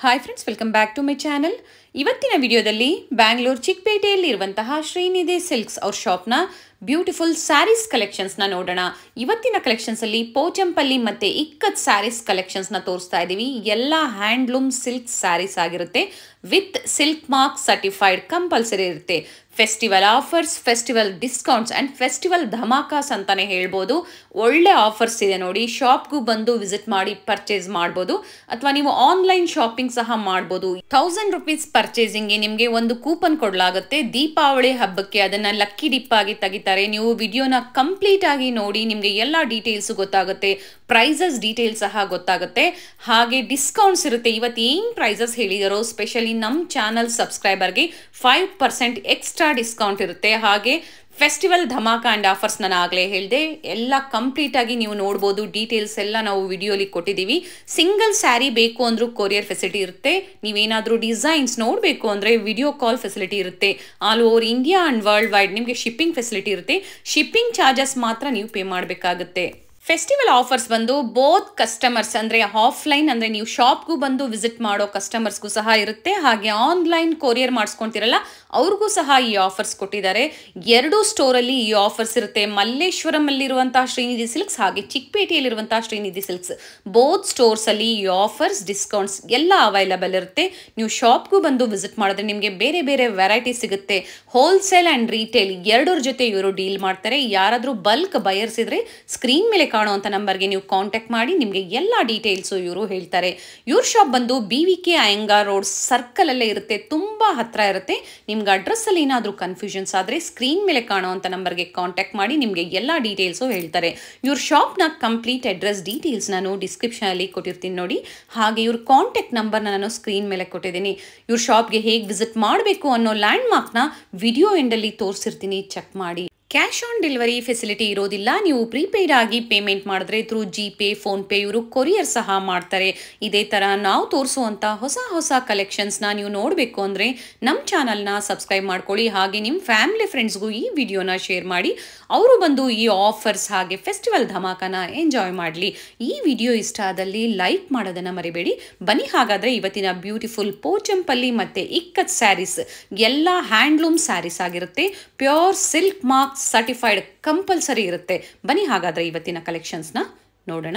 Hi friends welcome back to my channel ಇವತ್ತಿನ ವಿಡಿಯೋದಲ್ಲಿ ಬ್ಯಾಂಗ್ಳೂರ್ ಚಿಕ್ಕಪೇಟೆಯಲ್ಲಿ ಇರುವಂತಹ ಶ್ರೀನಿಧಿ ಸಿಲ್ಕ್ಸ್ ಅವ್ರ ಶಾಪ್ನ ಬ್ಯೂಟಿಫುಲ್ ಸ್ಯಾರೀಸ್ ಕಲೆಕ್ಷನ್ಸ್ನ ನೋಡೋಣ ಇವತ್ತಿನ ಕಲೆಕ್ಷನ್ಸಲ್ಲಿ ಪೋಚಂಪಲ್ಲಿ ಮತ್ತು ಇಕ್ಕತ್ ಸ್ಯಾರೀಸ್ ಕಲೆಕ್ಷನ್ಸ್ನ ತೋರಿಸ್ತಾ ಇದ್ದೀವಿ ಎಲ್ಲ ಹ್ಯಾಂಡ್ಲೂಮ್ ಸಿಲ್ಕ್ ಸ್ಯಾರೀಸ್ ಆಗಿರುತ್ತೆ with silk mark certified compulsory ಇರುತ್ತೆ festival offers festival discounts and festival ಧಮಾಕಾಸ್ ಅಂತಾನೆ ಹೇಳ್ಬೋದು ಒಳ್ಳೆ ಆಫರ್ಸ್ ಇದೆ ನೋಡಿ ಶಾಪ್ಗೂ ಬಂದು ವಿಸಿಟ್ ಮಾಡಿ ಪರ್ಚೇಸ್ ಮಾಡ್ಬೋದು ಅಥವಾ ನೀವು ಆನ್ಲೈನ್ ಶಾಪಿಂಗ್ ಸಹ ಮಾಡ್ಬೋದು ಥೌಸಂಡ್ ರುಪೀಸ್ ಪರ್ಚೇಸಿಂಗ್ಗೆ ನಿಮಗೆ ಒಂದು ಕೂಪನ್ ಕೊಡಲಾಗುತ್ತೆ ದೀಪಾವಳಿ ಹಬ್ಬಕ್ಕೆ ಅದನ್ನ ಲಕ್ಕಿ ಡಿಪ್ ಆಗಿ ತೆಗಿತಾರೆ ನೀವು ವಿಡಿಯೋನ ಕಂಪ್ಲೀಟ್ ಆಗಿ ನೋಡಿ ನಿಮಗೆ ಎಲ್ಲ ಡೀಟೇಲ್ಸ್ ಗೊತ್ತಾಗುತ್ತೆ ಪ್ರೈಸಸ್ ಡೀಟೇಲ್ಸ್ ಸಹ ಗೊತ್ತಾಗುತ್ತೆ ಹಾಗೆ ಡಿಸ್ಕೌಂಟ್ಸ್ ಇರುತ್ತೆ ಇವತ್ತು ಏನು ಪ್ರೈಸಸ್ ಹೇಳಿದಾರೋ ಸ್ಪೆಷಲಿ ನಮ್ಮ ಚಾನಲ್ ಸಬ್ಸ್ಕ್ರೈಬರ್ಗೆ ಫೈವ್ ಪರ್ಸೆಂಟ್ ಎಕ್ಸ್ಟ್ರಾ ಡಿಸ್ಕೌಂಟ್ ಇರುತ್ತೆ ಹಾಗೆ ಫೆಸ್ಟಿವಲ್ ಧಮಾಕ ಆ್ಯಂಡ್ ಆಫರ್ಸ್ ನಾನು ಆಗಲೇ ಹೇಳಿದೆ ಎಲ್ಲ ಕಂಪ್ಲೀಟ್ ಆಗಿ ನೀವು ನೋಡ್ಬೋದು ಡೀಟೇಲ್ಸ್ ಎಲ್ಲ ನಾವು ವಿಡಿಯೋಲಿ ಕೊಟ್ಟಿದ್ದೀವಿ ಸಿಂಗಲ್ ಸ್ಯಾರಿ ಬೇಕು ಅಂದ್ರೂ ಕೊರಿಯರ್ ಫೆಸಿಲಿಟಿ ಇರುತ್ತೆ ನೀವೇನಾದರೂ ಡಿಸೈನ್ಸ್ ನೋಡಬೇಕು ಅಂದರೆ ವಿಡಿಯೋ ಕಾಲ್ ಫೆಸಿಲಿಟಿ ಇರುತ್ತೆ all over India and world wide ನಿಮಗೆ ಶಿಪ್ಪಿಂಗ್ ಫೆಸಿಲಿಟಿ ಇರುತ್ತೆ ಶಿಪ್ಪಿಂಗ್ ಚಾರ್ಜಸ್ ಮಾತ್ರ ನೀವು ಪೇ ಮಾಡಬೇಕಾಗುತ್ತೆ ಫೆಸ್ಟಿವಲ್ ಆಫರ್ಸ್ ಬಂದು ಬೋತ್ ಕಸ್ಟಮರ್ಸ್ ಅಂದರೆ ಆಫ್ಲೈನ್ ಅಂದರೆ ನೀವು ಶಾಪ್ಗೂ ಬಂದು ವಿಸಿಟ್ ಮಾಡೋ ಕಸ್ಟಮರ್ಸ್ಗೂ ಸಹ ಇರುತ್ತೆ ಹಾಗೆ ಆನ್ಲೈನ್ ಕೊರಿಯರ್ ಮಾಡಿಸ್ಕೊಳ್ತಿರಲ್ಲ ಅವ್ರಿಗೂ ಸಹ ಈ ಆಫರ್ಸ್ ಕೊಟ್ಟಿದ್ದಾರೆ ಎರಡೂ ಸ್ಟೋರಲ್ಲಿ ಈ ಆಫರ್ಸ್ ಇರುತ್ತೆ ಮಲ್ಲೇಶ್ವರಮಲ್ಲಿರುವಂತಹ ಶ್ರೀನಿಧಿ ಸಿಲ್ಕ್ಸ್ ಹಾಗೆ ಚಿಕ್ಕಪೇಟೆಯಲ್ಲಿರುವಂತಹ ಶ್ರೀನಿಧಿ ಸಿಲ್ಕ್ಸ್ ಬೋತ್ ಸ್ಟೋರ್ಸಲ್ಲಿ ಈ ಆಫರ್ಸ್ ಡಿಸ್ಕೌಂಟ್ಸ್ ಎಲ್ಲ ಅವೈಲಬಲ್ ಇರುತ್ತೆ ನೀವು ಶಾಪ್ಗೂ ಬಂದು ವಿಸಿಟ್ ಮಾಡಿದ್ರೆ ನಿಮಗೆ ಬೇರೆ ಬೇರೆ ವೆರೈಟಿ ಸಿಗುತ್ತೆ ಹೋಲ್ಸೇಲ್ ಆ್ಯಂಡ್ ರೀಟೇಲ್ ಎರಡರ ಜೊತೆ ಇವರು ಡೀಲ್ ಮಾಡ್ತಾರೆ ಯಾರಾದರೂ ಬಲ್ಕ್ ಬಯರ್ಸ್ ಇದ್ರೆ ಸ್ಕ್ರೀನ್ ಮೇಲೆ ಕಾಣುವಂಥ ನಂಬರ್ಗೆ ನೀವು ಕಾಂಟ್ಯಾಕ್ಟ್ ಮಾಡಿ ನಿಮಗೆ ಎಲ್ಲ ಡೀಟೇಲ್ಸು ಇವರು ಹೇಳ್ತಾರೆ ಇವ್ರ ಶಾಪ್ ಬಂದು B V K Iyengar road ಸರ್ಕಲಲ್ಲೇ ಇರುತ್ತೆ ತುಂಬ ಹತ್ತಿರ ಇರುತ್ತೆ ನಿಮ್ಗೆ ಅಡ್ರೆಸ್ಸಲ್ಲಿ ಏನಾದರೂ ಕನ್ಫ್ಯೂಷನ್ಸ್ ಆದರೆ ಸ್ಕ್ರೀನ್ ಮೇಲೆ ಕಾಣುವಂಥ ನಂಬರ್ಗೆ ಕಾಂಟ್ಯಾಕ್ಟ್ ಮಾಡಿ ನಿಮಗೆ ಎಲ್ಲ ಡೀಟೇಲ್ಸು ಹೇಳ್ತಾರೆ ಇವ್ರ ಶಾಪ್ನ ಕಂಪ್ಲೀಟ್ ಅಡ್ರೆಸ್ ಡೀಟೇಲ್ಸ್ ನಾನು ಡಿಸ್ಕ್ರಿಪ್ಷನಲ್ಲಿ ಕೊಟ್ಟಿರ್ತೀನಿ ನೋಡಿ ಹಾಗೆ ಇವ್ರ ಕಾಂಟ್ಯಾಕ್ಟ್ ನಂಬರ್ನ ನಾನು ಸ್ಕ್ರೀನ್ ಮೇಲೆ ಕೊಟ್ಟಿದ್ದೀನಿ ಇವ್ರ ಶಾಪ್ಗೆ ಹೇಗೆ ವಿಸಿಟ್ ಮಾಡಬೇಕು ಅನ್ನೋ ಲ್ಯಾಂಡ್ ಮಾರ್ಕ್ನ ವಿಡಿಯೋ ಎಂಡಲ್ಲಿ ತೋರಿಸಿರ್ತೀನಿ ಚೆಕ್ ಮಾಡಿ ಕ್ಯಾಶ್ ಆನ್ ಡೆಲಿವರಿ ಫೆಸಿಲಿಟಿ ಇರೋದಿಲ್ಲ ನೀವು ಪ್ರೀಪೇಯ್ಡ್ ಆಗಿ ಪೇಮೆಂಟ್ ಮಾಡಿದ್ರೆ ಥ್ರೂ ಜಿ ಪೇ ಫೋನ್ಪೇ ಇವರು ಕೊರಿಯರ್ ಸಹ ಮಾಡ್ತಾರೆ ಇದೇ ಥರ ನಾವು ತೋರಿಸುವಂಥ ಹೊಸ ಹೊಸ ಕಲೆಕ್ಷನ್ಸ್ನ ನೀವು ನೋಡಬೇಕು ಅಂದರೆ ನಮ್ಮ ಚಾನಲ್ನ ಸಬ್ಸ್ಕ್ರೈಬ್ ಮಾಡ್ಕೊಳ್ಳಿ ಹಾಗೆ ನಿಮ್ಮ ಫ್ಯಾಮಿಲಿ ಫ್ರೆಂಡ್ಸ್ಗೂ ಈ ವಿಡಿಯೋನ ಶೇರ್ ಮಾಡಿ ಅವರು ಬಂದು ಈ ಆಫರ್ಸ್ ಹಾಗೆ ಫೆಸ್ಟಿವಲ್ ಧಮಾಕನ ಎಂಜಾಯ್ ಮಾಡಲಿ ಈ ವಿಡಿಯೋ ಇಷ್ಟ ಆದಲ್ಲಿ ಲೈಕ್ ಮಾಡೋದನ್ನು ಮರಿಬೇಡಿ ಬನ್ನಿ ಹಾಗಾದರೆ ಇವತ್ತಿನ ಬ್ಯೂಟಿಫುಲ್ ಪೋಚಂಪಲ್ಲಿ ಮತ್ತು ಇಕ್ಕತ್ ಸ್ಯಾರೀಸ್ ಎಲ್ಲ ಹ್ಯಾಂಡ್ಲೂಮ್ ಸ್ಯಾರೀಸ್ ಆಗಿರುತ್ತೆ pure silk mark certified compulsory ಇರುತ್ತೆ ಬನ್ನಿ ಹಾಗಾದ್ರೆ ಇವತ್ತಿನ ಕಲೆಕ್ಷನ್ಸ್ನ ನೋಡೋಣ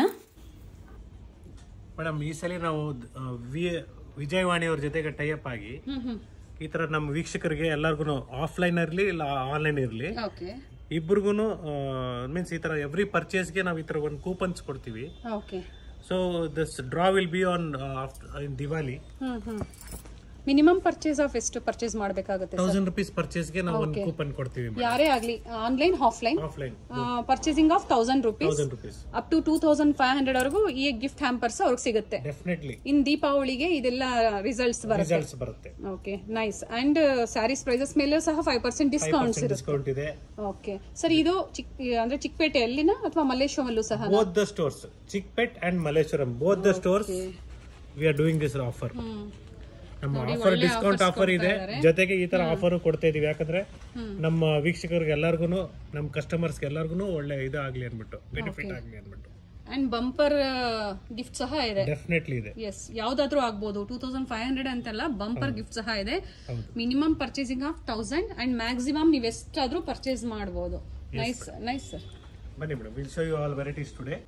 ಮೇಡಮ್ ಈ ಸಲ ನಾವು ಆ, ವಿ- ವಿಜಯವಾಣಿ ಅವ್ರ ಜೊತೆಗೆ ಟೈಅಪ್ ಆಗಿ ಈ ತರ ನಮ್ಮ ವೀಕ್ಷಕರಿಗೆ ಎಲ್ಲರಿಗೂ ಆಫ್ಲೈನ್ ಇರಲಿ ಇಲ್ಲ ಆನ್ಲೈನ್ ಇರಲಿ ಓಕೆ ಇಬ್ರಿಗೂ ಮೀನ್ಸ್ ಈ ತರ ಎವ್ರಿ ಪರ್ಚೇಸ್ಗೆ ನಾವು ಈ ತರ ಒಂದು ಕೂಪನ್ಸ್ ಕೊಡ್ತೀವಿ okay so this draw will be on in Diwali hmm hmm minimum purchase of ಎಷ್ಟು ಪರ್ಚೇಸ್ ಮಾಡಬೇಕಾಗುತ್ತೆ ತೌಸಂಡ್ ರುಪೀಸ್ ಪರ್ಚೇಸ್ಗೆ ನಾವು ಒಂದು ಕೂಪನ್ ಕೊಡ್ತೀವಿ ಯಾರೇ ಆಗಲಿ online offline offline purchasing of thousand rupees thousand rupees up to two thousand five hundred ವರೆಗೂ ಈ ಗಿಫ್ಟ್ ಹ್ಯಾಂಪರ್ಸ್ ಅವ್ರಿಗೆ ಸಿಗುತ್ತೆ ಡೆಫಿನೆಟ್ಲಿ ಇನ್ ದೀಪಾವಳಿಗೆ ಇದೆಲ್ಲ ರಿಸಲ್ಟ್ಸ್ ಬರುತ್ತೆ ರಿಸಲ್ಟ್ಸ್ ಬರುತ್ತೆ okay nice and sarees prices ಮೇಲೆ ಸಹ ಫೈವ್ ಪರ್ಸೆಂಟ್ ಡಿಸ್ಕೌಂಟ್ಸ್ ಇರುತ್ತೆ ಡಿಸ್ಕೌಂಟ್ ಇದೆ ಓಕೆ ಸರ್ ಇದು ಚಿಕ್ ಅಂದ್ರೆ ಚಿಕ್ಕಪೇಟೆಯಲ್ಲಿನ ಅಥವಾ ಮಲ್ಲೇಶ್ವರಮಲ್ಲೂ ಸಹ both the stores Chickpet and Malleshwaram both the stores we are doing this offer ನಮ್ಮ ಆಫರ್ ಡಿಸ್ಕೌಂಟ್ ಆಫರ್ ಇದೆ ಜೊತೆಗೆ ಈ ತರ ಆಫರ್ ಕೊಡ್ತಾ ಇದೀವಿ ಯಾಕಂದ್ರೆ ನಮ್ಮ ವೀಕ್ಷಕರಿಗೆ ಎಲ್ಲರಿಗೂ ನಮ್ಮ ಕಸ್ಟಮರ್ಸ್ ಎಲ್ಲರಿಗೂ ಒಳ್ಳೆ ಇದು ಆಗ್ಲಿ ಅನ್ಬಿಟ್ಟು ಬೆನಿಫಿಟ್ ಆಗ್ಲಿ ಅನ್ಬಿಟ್ಟು ಅಂಡ್ ಬಂಪರ್ ಗಿಫ್ಟ್ ಸಹ ಇದೆ ಡೆಫಿನೆಟ್ಲಿ ಇದೆ ಎಸ್ ಯಾವ್ದಾದ್ರೂ ಆಗ್ಬೋದು ಟೂ ತೌಸಂಡ್ ಫೈವ್ ಹಂಡ್ರೆಡ್ ಅಂತೆಲ್ಲ ಬಂಪರ್ ಗಿಫ್ಟ್ ಸಹ ಇದೆ ಹೌದು. Minimum purchasing of thousand and maximum ನೀವು ಎಷ್ಟಾದ್ರೂ ಪರ್ಚೇಸ್ ಮಾಡಬಹುದು ನೈಸ್ ನೈಸ್ ಸರ್ ಬನ್ನಿ madam will show you all varieties today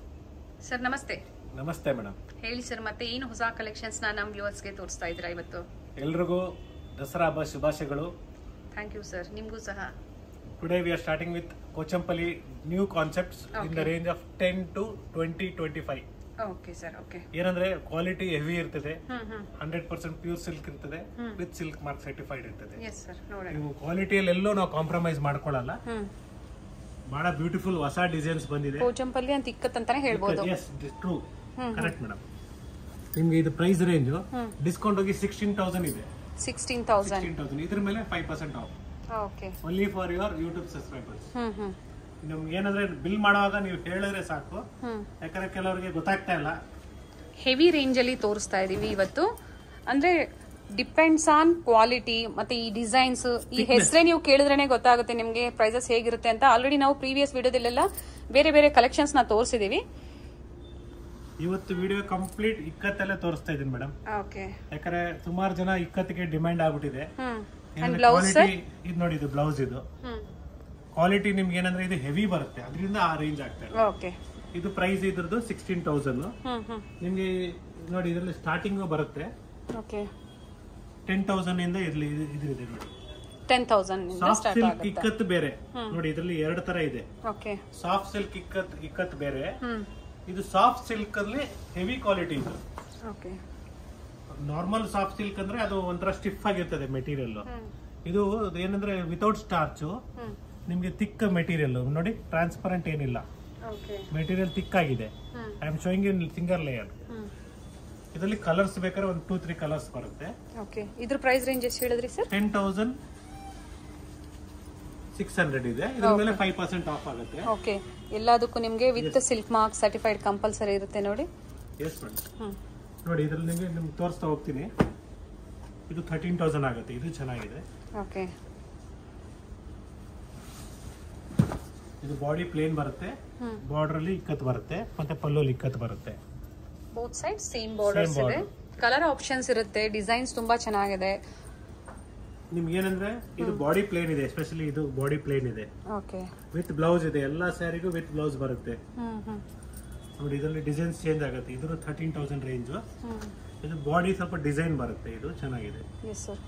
sir ನಮಸ್ತೆ ನಮಸ್ತೆ ಮೇಡಮ್ ಹೇಳಿ ಸರ್ ಮತ್ತೆ ಏನು ಹೊಸ ಕಲೆಕ್ಷನ್ಸ್ ನ ನಮ್ಮ ವ್ಯೂವರ್ಸ್ಗೆ ತೋರಿಸ್ತಾ ಇದ್ದೀರಾ ಇವತ್ತು ಎಲ್ರಿಗೂ ದಸರಾ ಹಬ್ಬ ಶುಭಾಶಯಗಳು ಥ್ಯಾಂಕ್ ಯು ಸರ್ ನಿಮಗೂ ಸಹ today we are starting with Kochampalli new concepts in the range of ten to twenty twenty five okay sir okay ಏನಂದ್ರೆ ಕ್ವಾಲಿಟಿ ಹೆವಿ ಇರ್ತದೆ hmm hmm hundred percent pure silk ಇರ್ತದೆ ವಿತ್ ಸಿಲ್ಕ್ ಮಾರ್ಕ್ ಸರ್ಟಿಫೈಡ್ ಇರ್ತದೆ yes sir ನೋಡೋಣ ನೀವು ಕ್ವಾಲಿಟಿಯಲ್ಲಿ ಎಲ್ಲೂ ನಾವು compromise ಮಾಡ್ಕೊಳ್ಳಲ್ಲ ಹ್ಮ್ ಬಹಳ beautiful ಹೊಸ ಡಿಸೈನ್ಸ್ ಬಂದಿದೆ ಕೋಚಂಪಲ್ಲಿ ಅಂತ ಇಕ್ಕತ್ ಅಂತಾನೆ ಹೇಳ್ಬೋದು ಎಸ್ ಟ್ರೂ ಕರೆಕ್ಟ್ ಮೇಡಮ್ ನಿಮ್ಗೆ ಇದು ಪ್ರೈಸ್ ರೇಂಜ್ ಡಿಸ್ಕೌಂಟ್ ಹೋಗಿ ಸಿಕ್ಸ್ಟೀನ್ ತೌಸಂಡ್ ಇದೆ ಸಿಕ್ಸ್ಟೀನ್ ತೌಸಂಡ್ ಸಿಕ್ಸ್ಟೀನ್ ತೌಸಂಡ್ ಇದ್ರ ಮೇಲೆ five percent off okay only for your YouTube subscribers hmm hmm ನಿಮ್ಗೆ ಏನಂದ್ರೆ ಬಿಲ್ ಮಾಡುವಾಗ ನೀವು ಹೇಳಿದ್ರೆ ಸಾಕು ಹ್ಮ್ ಯಾಕಂದ್ರೆ ಕೆಲವರಿಗೆ ಗೊತ್ತಾಗ್ತಾ ಇಲ್ಲ ಹೆವಿ ರೇಂಜಲ್ಲಿ ತೋರಿಸ್ತಾ ಇದ್ದೀವಿ ಇವತ್ತು ಅಂದರೆ ಡಿಪೆಂಡ್ಸ್ ಆನ್ ಕ್ವಾಲಿಟಿ ಮತ್ತೆ ಈ ಡಿಸೈನ್ಸ್ ಈ ಹೆಸರೇ ನೀವು ಕೇಳಿದ್ರೇನೆ ಗೊತ್ತಾಗುತ್ತೆ ನಿಮಗೆ ಪ್ರೈಸಸ್ ಹೇಗಿರುತ್ತೆ ಅಂತ ಆಲ್ರೆಡಿ ನಾವು ಪ್ರೀವಿಯಸ್ ವಿಡಿಯೋದಲ್ಲೆಲ್ಲ ಬೇರೆ ಬೇರೆ ಕಲೆಕ್ಷನ್ಸ್ನ ತೋರಿಸಿದ್ದೀವಿ ಇವತ್ತು ವಿಡಿಯೋ ಕಂಪ್ಲೀಟ್ ಇಕ್ಕತ್ತಲ್ಲೇ ತೋರಿಸ್ತಾ ಇದೀನಿ ಮೇಡಮ್ ಓಕೆ ಯಾಕಂದ್ರೆ ಸುಮಾರು ಜನ ಇಕ್ಕತ್ತಿಗೆ ಡಿಮ್ಯಾಂಡ್ ಆಗ್ಬಿಟ್ಟಿದೆ ಹ್ಮ್ ಬ್ಲೌಸ್ ಕ್ವಾಲಿಟಿ ಇದು ನೋಡಿ ಇದು ಬ್ಲೌಸ್ ಇದು ಹ್ಮ್ ಕ್ವಾಲಿಟಿ ನಿಮ್ಗೆ ಏನಂದ್ರೆ ಇದು ಹೆವಿ ಬರುತ್ತೆ ಅದರಿಂದ ಆ ರೇಂಜ್ ಆಗ್ತಾ ಇದೆ ಓಕೆ ಇದು ಪ್ರೈಸ್ ಇದ್ರದ್ದು ಸಿಕ್ಸ್ಟೀನ್ ತೌಸಂಡ್ ಹ್ಮ್ ಹ್ಮ್ ನಿಮ್ಗೆ ನೋಡಿ ಇದರಲ್ಲಿ ಸ್ಟಾರ್ಟಿಂಗ್ ಬರುತ್ತೆ ಓಕೆ ಟೆನ್ ತೌಸಂಡ್ ಇಂದ ಇರ್ಲಿ ಇದು ಇದ್ರಿದೆ ನೋಡಿ ten thousand soft start silk ಆಗುತ್ತೆ ಇಕ್ಕತ್ ಬೇರೆ ನೋಡಿ ಇದರಲ್ಲಿ ಎರಡು ತರ ಇದೆ okay soft silk ikat ikat ಬೇರೆ ಹ್ಮ್ ಇದು ಸಾಫ್ಟ್ ಸಿಲ್ಕ್ ಅಲ್ಲಿ ಹೆವಿ ಕ್ವಾಲಿಟಿ ಇದು ಓಕೆ ನಾರ್ಮಲ್ ಸಾಫ್ಟ್ ಸಿಲ್ಕ್ ಅಂದ್ರೆ ಅದು ಒಂಥರ ಸ್ಟಿಫ್ ಆಗಿರ್ತದೆ ಮೆಟೀರಿಯಲ್ ಹ್ಮ್ ಇದು ಏನಂದ್ರೆ ವಿತೌಟ್ ಸ್ಟಾರ್ಚ್ ಹ್ಮ್ ನಿಮ್ಗೆ ತಿಕ್ ಮೆಟೀರಿಯಲ್ ನೋಡಿ ಟ್ರಾನ್ಸ್ಪರೆಂಟ್ ಏನಿಲ್ಲ ಓಕೆ ಮೆಟೀರಿಯಲ್ ತಿಕ್ ಆಗಿದೆ hmm I am showing in single layer hmm ಇದರಲ್ಲಿ ಕಲರ್ಸ್ ಬೇಕಾದ್ರೆ ಒಂದು ಟೂ ತ್ರೀ ಕಲರ್ಸ್ ಬರುತ್ತೆ ಓಕೆ ಇದ್ರ ಪ್ರೈಸ್ ರೇಂಜ್ ಎಷ್ಟು ಹೇಳಿದ್ರಿ sir ten thousand six hundred ಇದೆ ಇದ್ರ ಮೇಲೆ ಫೈವ್ ಪರ್ಸೆಂಟ್ ಆಫ್ ಆಗುತ್ತೆ ಓಕೆ ಎಲ್ಲದಕ್ಕೂ ನಿಮಗೆ with silk mark certified compulsory ಇರುತ್ತೆ ನೋಡಿ ಎಸ್ ಮೇಡಮ್ ಹ್ಮ್ ನೋಡಿ ಇದ್ರಲ್ಲಿ ನಿಮಗೆ ನಿಮ್ಗೆ ತೋರಿಸ್ತಾ ಹೋಗ್ತೀನಿ ಇದು ಥರ್ಟೀನ್ ತೌಸಂಡ್ ಆಗುತ್ತೆ ಇದು ಚೆನ್ನಾಗಿದೆ ಓಕೆ ಇದು ಬಾಡಿ ಪ್ಲೇನ್ ಬರುತ್ತೆ ಹ್ಮ್ ಬಾರ್ಡರ್ ಅಲ್ಲಿ ಇಕ್ಕತ್ ಬರುತ್ತೆ ಮತ್ತೆ ಪಲ್ಲೋಲಿ ಇಕ್ಕತ್ ಬರುತ್ತೆ ಬೋತ್ ಸೈಡ್ ಸೇಮ್ ಬಾರ್ಡರ್ಸ್ ಇದೆ ಕಲರ್ ಆಪ್ಷನ್ಸ್ ಇರುತ್ತೆ ಡಿಸೈನ್ಸ್ ತುಂಬಾ ಚೆನ್ನಾಗಿದೆ ನಿಮ್ಗೆ ಏನಂದ್ರೆ ಇದು ಬಾಡಿ ಪ್ಲೇನ್ ಇದೆ ಎಸ್ಪೆಷಲಿ ಇದು ಬಾಡಿ ಪ್ಲೇನ್ ಇದೆ ಓಕೆ ವಿತ್ ಬ್ಲೌಸ್ ಇದೆ ಎಲ್ಲಾ ಸ್ಯಾರಿಗೂ ವಿತ್ ಬ್ಲೌಸ್ ಬರುತ್ತೆ ಹ್ಮ್ ಹ್ಮ್ ನೋಡಿ ಇದರಲ್ಲಿ ಡಿಸೈನ್ಸ್ ಚೇಂಜ್ ಆಗುತ್ತೆ ಇದ್ರ ಥರ್ಟೀನ್ ತೌಸಂಡ್ ರೇಂಜ್ ಹ್ಮ್ ಇದು ಬಾಡಿ ಸ್ವಲ್ಪ ಡಿಸೈನ್ ಬರುತ್ತೆ ಇದು ಚೆನ್ನಾಗಿದೆ yes sir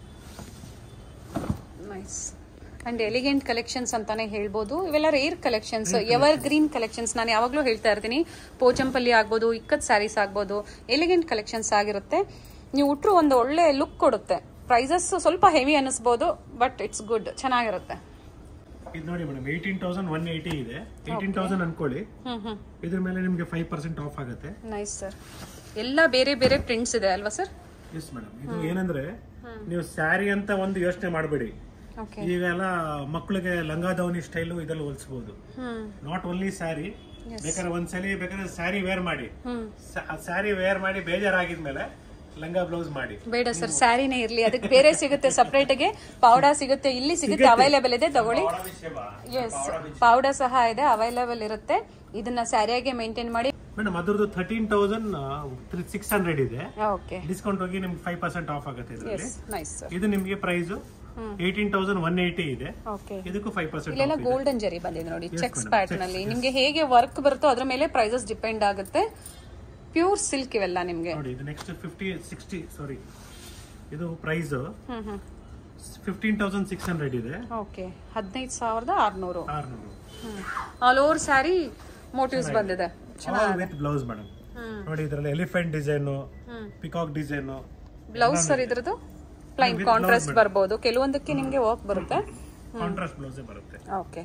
nice and elegant collections ಅಂತಾನೆ ಹೇಳ್ಬೋದು ಇವೆಲ್ಲ rare collections evergreen collections ನಾನು ಯಾವಾಗಲೂ ಹೇಳ್ತಾ ಇರ್ತೀನಿ ಪೋಚಂಪಲ್ಲಿ ಆಗ್ಬೋದು ಇಕ್ಕತ್ ಸ್ಯಾರೀಸ್ ಆಗ್ಬೋದು ಎಲಿಗೆಂಟ್ ಕಲೆಕ್ಷನ್ಸ್ ಆಗಿರುತ್ತೆ ನೀವು ಉಟ್ರು ಒಂದು ಒಳ್ಳೆ ಲುಕ್ ಕೊಡುತ್ತೆ ಪ್ರೈಸಸ್ ಸ್ವಲ್ಪ ಹೆವಿ ಅನ್ನಿಸ್ಬೋದು ಬಟ್ ಇಟ್ಸ್ ಗುಡ್ ಚೆನ್ನಾಗಿರುತ್ತೆ ಇದು ನೋಡಿ madam eighteen thousand one eighty ಇದೆ ಏಯ್ಟೀನ್ ತೌಸಂಡ್ ಅನ್ಕೊಳ್ಳಿ ಹ್ಮ್ ಹ್ಮ್ ಇದ್ರ ಮೇಲೆ ನಿಮ್ಗೆ ಫೈವ್ ಪರ್ಸೆಂಟ್ ಆಫ್ ಆಗುತ್ತೆ ನೈಸ್ ಸರ್ ಎಲ್ಲ ಬೇರೆ ಬೇರೆ ಪ್ರಿಂಟ್ಸ್ ಇದೆ ಅಲ್ವಾ ಸರ್ ಎಸ್ ಮೇಡಮ್ ಇದು ಏನಂದ್ರೆ ನೀವು ಸ್ಯಾರಿ ಅಂತ ಒಂದು ಯೋಚನೆ ಮಾಡಬೇಡಿ ಓಕೆ ಈಗೆಲ್ಲ ಮಕ್ಕಳಿಗೆ ಲಂಗ ದಾವಣಿ ಸ್ಟೈಲು ಇದೆಲ್ಲ ಹೋಲಿಸಬಹುದು ಹ್ಮ್ ನಾಟ್ ಓನ್ಲಿ ಸ್ಯಾರಿ ಬೇಕಾದ್ರೆ ಒಂದ್ಸಲಿ ಬೇಕಾದ್ರೆ ಸ್ಯಾರಿ ವೇರ್ ಮಾಡಿ ಹ್ಮ್ ಸ್ಯಾರಿ ವೇರ್ ಮಾಡಿ ಬೇಜಾರಾಗಿದ್ಮೇಲೆ ಲಂಗ ಬ್ಲೌಸ್ ಮಾಡಿ ಬೇಡ ಸರ್ ಸ್ಯಾರಿನೇ ಇರ್ಲಿ ಅದಕ್ಕೆ ಬೇರೆ ಸಿಗುತ್ತೆ ಸಪರೇಟ್ ಗೆ ಪೌಡರ್ ಸಿಗುತ್ತೆ ಇಲ್ಲಿ ಸಿಗುತ್ತೆ ಅವೈಲೇಬಲ್ ಇದೆ ತಗೊಳ್ಳಿ ಎಸ್ ಪೌಡರ್ ಸಹ ಇದೆ ಅವೈಲೇಬಲ್ ಇರುತ್ತೆ ಇದನ್ನ ಸ್ಯಾರಿಯಾಗಿ ಮೇಂಟೈನ್ ಮಾಡಿ ಮೇಡಮ್ ಅದ್ರದ್ದು ಥರ್ಟೀನ್ ತೌಸಂಡ್ ಸಿಕ್ಸ್ ಹಂಡ್ರೆಡ್ ಇದೆ ಓಕೆ ಡಿಸ್ಕೌಂಟ್ ಹೋಗಿ ನಿಮ್ಗೆ ಫೈವ್ ಪರ್ಸೆಂಟ್ ಆಫ್ ಆಗುತ್ತೆ ಇದರಲ್ಲಿ ಎಸ್ ನೈಸ್ ಸರ್ ಇದು ನಿಮ್ಗೆ price eighteen thousand one eighty ಇದೆ ಓಕೆ ಇದಕ್ಕೂ ಫೈವ್ ಪರ್ಸೆಂಟ್ ಇಲ್ಲೆಲ್ಲ ಗೋಲ್ಡನ್ ಜರಿ ಬಂದಿದೆ ನೋಡಿ ಚೆಕ್ಸ್ ಪ್ಯಾಟರ್ನ್ ಅಲ್ಲಿ ನಿಮ್ಗೆ ಹೇಗೆ ವರ್ಕ್ ಬರುತ್ತೋ ಅದ್ರ ಮೇಲೆ ಪ್ರೈಸಸ್ ಡಿಪೆಂಡ್ ಆಗುತ್ತೆ ಪ್ಯೂರ್ ಸಿಲ್ಕ್ ಇವೆಲ್ಲ ನಿಮ್ಗೆ ನೋಡಿ ಇದು ನೆಕ್ಸ್ಟ್ ಫಿಫ್ಟಿ ಸಿಕ್ಸ್ಟಿ ಸಾರಿ ಇದು price hmm hmm fifteen thousand six hundred ಇದೆ ಓಕೆ ಹದಿನೈದು ಸಾವಿರದ ಆರ್ನೂರು ಆರ್ನೂರು ಆಲ್ ಓವರ್ ಸ್ಯಾರಿ ಮೋಟಿವ್ಸ್ ಬಂದಿದೆ ವಿತ್ ಬ್ಲೌಸ್ ಮೇಡಮ್ ಹ್ಮ್ ನೋಡಿ ಇದರಲ್ಲಿ elephant design hmm peacock design blouse sir ಇದ್ರದ್ದು ಪ್ಲೈನ್ ಕಾಂಟ್ರಾಸ್ಟ್ ಬರ್ಬೋದು ಕೆಲವೊಂದಕ್ಕೆ ನಿಮ್ಗೆ ವರ್ಕ್ ಬರುತ್ತೆ ಕಾಂಟ್ರಾಸ್ಟ್ ಬ್ಲೌಸೇ ಬರುತ್ತೆ ಓಕೆ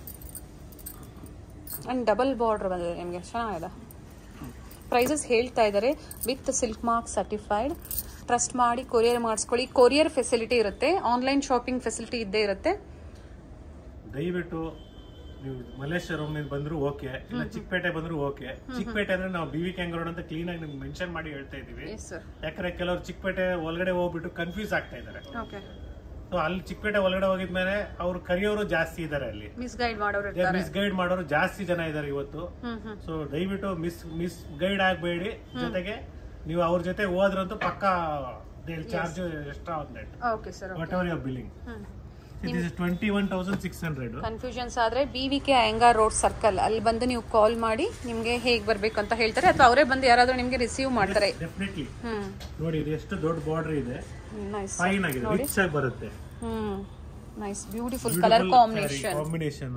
ಅಂಡ್ ಡಬಲ್ ಬಾರ್ಡರ್ ಬಂದಿದೆ ನಿಮಗೆ ಚೆನ್ನಾಗಿದೆ ಪ್ರೈಸಸ್ ಹೇಳ್ತಾ ಇದ್ದಾರೆ with silk mark certified trust ಮಾಡಿ ಕೊರಿಯರ್ ಮಾಡಿಸ್ಕೊಳ್ಳಿ ಕೊರಿಯರ್ ಫೆಸಿಲಿಟಿ ಇರುತ್ತೆ ಆನ್ಲೈನ್ ಶಾಪಿಂಗ್ ಫೆಸಿಲಿಟಿ ಇದ್ದೇ ಇರುತ್ತೆ ದಯವಿಟ್ಟು ನೀವು ಮಲ್ಲೇಶ್ವರಂ ಬಂದ್ರು ಓಕೆ ಇಲ್ಲ ಚಿಕ್ಕಪೇಟೆ ಬಂದ್ರು ಓಕೆ ಚಿಕ್ಕಪೇಟೆ ಅಂದ್ರೆ ನಾವು ಬಿ ವಿ ರೋಡ್ ಅಂತ ಕ್ಲೀನ್ ಆಗಿ ನಿಮ್ಗೆ ಮೆನ್ಷನ್ ಮಾಡಿ ಹೇಳ್ತಾ ಇದೀವಿ ಎಸ್ ಸರ್ ಯಾಕಂದ್ರೆ ಕೆಲವರು ಚಿಕ್ಕಪೇಟೆ ಒಳಗಡೆ ಹೋಗ್ಬಿಟ್ಟು ಕನ್ಫ್ಯೂಸ್ ಆಗ್ತಾ ಇದಾರೆ ಓಕೆ ಸೊ ಅಲ್ಲಿ ಚಿಕ್ಕಪೇಟೆ ಒಳಗಡೆ ಹೋಗಿದ್ಮೇಲೆ ಅವ್ರು ಕರಿಯೋರು ಜಾಸ್ತಿ ಇದಾರೆ ಅಲ್ಲಿ ಮಿಸ್ ಗೈಡ್ ಮಾಡೋರು ಇರ್ತಾರೆ ಮಿಸ್ ಗೈಡ್ ಮಾಡೋರು ಜಾಸ್ತಿ ಜನ ಇದಾರೆ ಇವತ್ತು ಹ್ಮ್ ಹ್ಮ್ ಸೊ ದಯವಿಟ್ಟು ಮಿಸ್ ಮಿಸ್ ಗೈಡ್ ಆಗಬೇಡಿ ಜೊತೆಗೆ ನೀವು ಅವ್ರ ಜೊತೆ ಹೋದ್ರಂತೂ ಪಕ್ಕ ಚಾರ್ಜ್ ಎಕ್ಸ್ಟ್ರಾ ಒಂದು okay sir whatever your billing it is twenty one thousand six hundred confusions ಆದ್ರೆ B V K Iyengar road circle ಅಲ್ಲಿ ಬಂದು ನೀವು ಕಾಲ್ ಮಾಡಿ ನಿಮ್ಗೆ ಹೇಗ್ ಬರ್ಬೇಕು ಅಂತ ಹೇಳ್ತಾರೆ ಅಥವಾ ಅವರೇ ಬಂದು ಯಾರಾದ್ರೂ ನಿಮ್ಗೆ ರಿಸೀವ್ ಮಾಡ್ತಾರೆ ಡೆಫಿನೆಟ್ಲಿ ಹ್ಮ್ ನೋಡಿ ಇದು ಎಷ್ಟು ದೊಡ್ಡ ಬಾರ್ಡರ್ ಇದೆ ನೈಸ್ ಫೈನ್ ಆಗಿದೆ ರಿಚ್ ಆಗಿ ಬರುತ್ತೆ hmm nice beautiful colour combination combination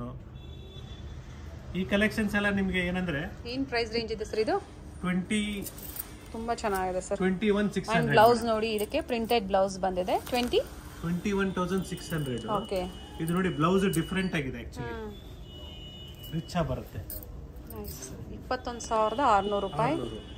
ಈ ಕಲೆಕ್ಷನ್ಸ್ ಎಲ್ಲ ನಿಮ್ಗೆ ಏನಂದ್ರೆ ಏನ್ ಪ್ರೈಸ್ ರೇಂಜ್ ಇದೆ ಸರ್ ಇದು ಟ್ವೆಂಟಿ ತುಂಬಾ ಚೆನ್ನಾಗಿದೆ sir twenty one six and hundred blouse ನೋಡಿ ಇದಕ್ಕೆ ಪ್ರಿಂಟೆಡ್ ಬ್ಲೌಸ್ ಬಂದಿದೆ twenty twenty one thousand six hundred okay ಇದು ನೋಡಿ ಬ್ಲೌಸ್ ಡಿಫ್ರೆಂಟ್ ಆಗಿದೆ ಆಕ್ಚುಲಿ ರಿಚ್ ಆಗಿ ಬರುತ್ತೆ ನೈಸ್ ಇಪ್ಪತ್ತೊಂದು ಸಾವಿರದ ಆರ್ನೂರು ರೂಪಾಯಿ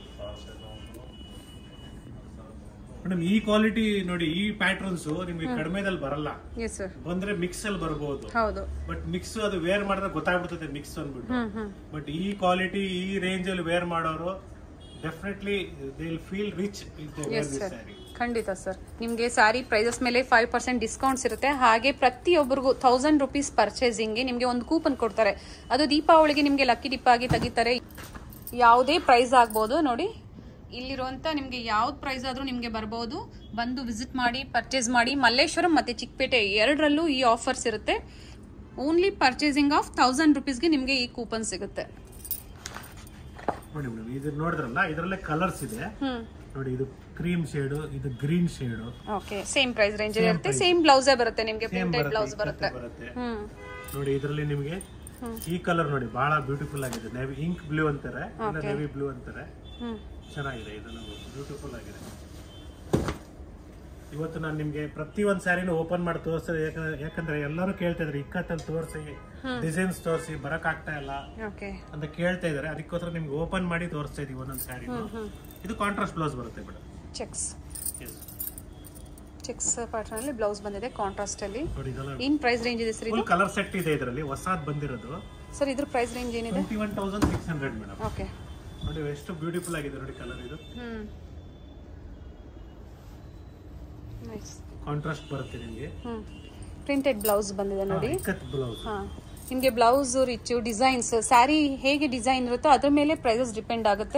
ಮೇಡಮ್ ಈ ಕ್ವಾಲಿಟಿ ನೋಡಿ ಈ ಪ್ಯಾಟರ್ನ್ಸ್ ನಿಮ್ಗೆ ಕಡಿಮೆದಲ್ಲಿ ಬರಲ್ಲ ಎಸ್ ಸರ್ ಬಂದ್ರೆ ಮಿಕ್ಸ್ ಅಲ್ಲಿ ಬರಬಹುದು ಹೌದು ಬಟ್ ಮಿಕ್ಸ್ ಅದು ವೇರ್ ಮಾಡಿದ್ರೆ ಗೊತ್ತಾಗ್ಬಿಡ್ತದೆ ಮಿಕ್ಸ್ ಅಂದ್ಬಿಟ್ಟು ಹ್ಮ್ ಹ್ಮ್ ಬಟ್ ಈ ಕ್ವಾಲಿಟಿ ಈ ರೇಂಜ್ ಅಲ್ಲಿ ವೇರ್ ಮಾಡೋರು definitely they will feel rich yes sir ಖಂಡಿತ ಸರ್ ನಿಮಗೆ ಸ್ಯಾರಿ ಪ್ರೈಸಸ್ ಮೇಲೆ ಫೈವ್ ಪರ್ಸೆಂಟ್ ಡಿಸ್ಕೌಂಟ್ಸ್ ಇರುತ್ತೆ ಹಾಗೆ ಪ್ರತಿಯೊಬ್ಬರಿಗೂ ತೌಸಂಡ್ ರುಪೀಸ್ ಪರ್ಚೇಸಿಂಗ್ಗೆ ನಿಮಗೆ ಒಂದು ಕೂಪನ್ ಕೊಡ್ತಾರೆ ಅದು ದೀಪಾವಳಿಗೆ ನಿಮಗೆ ಲಕ್ಕಿ ಡಿಪ್ ಆಗಿ ತೆಗಿತಾರೆ ಯಾವುದೇ ಪ್ರೈಸ್ ಆಗ್ಬೋದು ನೋಡಿ ಇಲ್ಲಿರುವಂಥ ನಿಮಗೆ ಯಾವ್ದು ಪ್ರೈಸ್ ಆದರೂ ನಿಮಗೆ ಬರ್ಬೋದು ಬಂದು ವಿಸಿಟ್ ಮಾಡಿ ಪರ್ಚೇಸ್ ಮಾಡಿ ಮಲ್ಲೇಶ್ವರಂ ಮತ್ತು ಚಿಕ್ಕಪೇಟೆ ಎರಡರಲ್ಲೂ ಈ ಆಫರ್ಸ್ ಇರುತ್ತೆ ಓನ್ಲಿ ಪರ್ಚೇಸಿಂಗ್ ಆಫ್ ತೌಸಂಡ್ ರುಪೀಸ್ಗೆ ನಿಮಗೆ ಈ ಕೂಪನ್ ಸಿಗುತ್ತೆ ನೋಡಿ ಮೇಡಮ್ ಇದು ನೋಡಿದ್ರಲ್ಲ ಇದರಲ್ಲೇ ಕಲರ್ಸ್ ಇದೆ ಹ್ಞೂ ನೋಡಿ ಇದು ಕ್ರೀಮ್ ಶೇಡು ಇದು green shade okay same price range ಇರುತ್ತೆ ಸೇಮ್ ಬ್ಲೌಸೇ ಬರುತ್ತೆ ನಿಮಗೆ ಸೇಮ್ ಪ್ರಿಂಟೆಡ್ ಬ್ಲೌಸ್ ಬರುತ್ತೆ ಬರುತ್ತೆ ಬರುತ್ತೆ ಹ್ಮ್ ನೋಡಿ ಇದರಲ್ಲಿ ನಿಮಗೆ ಈ ಕಲರ್ ನೋಡಿ ಬಹಳ ಬ್ಯೂಟಿಫುಲ್ ಆಗಿದೆ ನೆವಿ ಇಂಕ್ ಬ್ಲೂ ಅಂತಾರೆ ಇಲ್ಲ ನೆವಿ ಬ್ಲೂ ಅಂತಾರೆ ಹ್ಮ್ ಚೆನ್ನಾಗಿದೆ ಇದು ಬ್ಯೂಟಿಫುಲ್ ಆಗಿದೆ ಇವತ್ತು ನಾನು ನಿಮ್ಗೆ ಪ್ರತಿ ಒಂದ್ ಸ್ಯಾರಿನೂ ಓಪನ್ ಮಾಡಿ ತೋರಿಸ್ತದೆ ಯಾಕಂದ್ರೆ ಎಲ್ಲರೂ ಕೇಳ್ತಾ ಇದ್ರು ಇಕ್ಕತ್ತಲ್ಲಿ ತೋರಿಸಿ ಡಿಸೈನ್ಸ್ ತೋರಿಸಿ ಬರಕ್ ಆಗ್ತಾ ಇಲ್ಲ ಓಕೆ ಅಂತ ಕೇಳ್ತಾ ಇದಾರೆ ಅದಕ್ಕೋಸ್ಕರ ನಿಮ್ಗೆ ಓಪನ್ ಮಾಡಿ ತೋರಿಸ್ತಾ ಇದೀವಿ ಒಂದೊಂದು ಸ್ಯಾರಿ ಇದು ಕಾಂಟ್ರಾಸ್ಟ್ ಬ್ಲೌಸ್ ಬರುತ್ತೆ ಮೇಡಮ್ ಚೆಕ್ಸ್ ಚೆಕ್ಸ್ ಪ್ಯಾಟರ್ನ್ ಅಲ್ಲಿ ಬ್ಲೌಸ್ ಬಂದಿದೆ ಕಾಂಟ್ರಾಸ್ಟ್ ಅಲ್ಲಿ ನೋಡಿ ಇದೆಲ್ಲ ಏನ್ ಪ್ರೈಸ್ ರೇಂಜ್ ಇದೆ ಸರ್ ಇದು ಫುಲ್ ಕಲರ್ ಸೆಟ್ ಇದೆ ಇದರಲ್ಲಿ ಹೊಸಾದ್ ಬಂದಿರೋದು ಸರ್ ಇದ್ರ ಪ್ರೈಸ್ ರೇಂಜ್ ಏನಿದೆ twenty one thousand six hundred madam okay ನೋಡಿ ಎಷ್ಟು ಬ್ಯೂಟಿಫುಲ್ ಆಗಿದೆ ನೋಡಿ ಕಲರ್ ಇದು ಹ್ಮ್ ನೈಸ್ ಕಾಂಟ್ರಾಸ್ಟ್ ಬರುತ್ತೆ ನಿಮಗೆ ಹ್ಮ್ ಪ್ರಿಂಟೆಡ್ ಬ್ಲೌಸ್ ಬಂದಿದೆ ನೋಡಿ ಇಕ್ಕತ್ ಬ್ಲೌಸ್ ಹಾ ನಿಮಗೆ ಬ್ಲೌಸ್ ರಿಚ್ ಡಿಸೈನ್ಸ್ ಸ್ಯಾರಿ ಹೇಗೆ ಡಿಸೈನ್ ಇರುತ್ತೋ ಅದ್ರ ಮೇಲೆ ಪ್ರೈಸಸ್ ಡಿಪೆಂಡ್ ಆಗುತ್ತೆ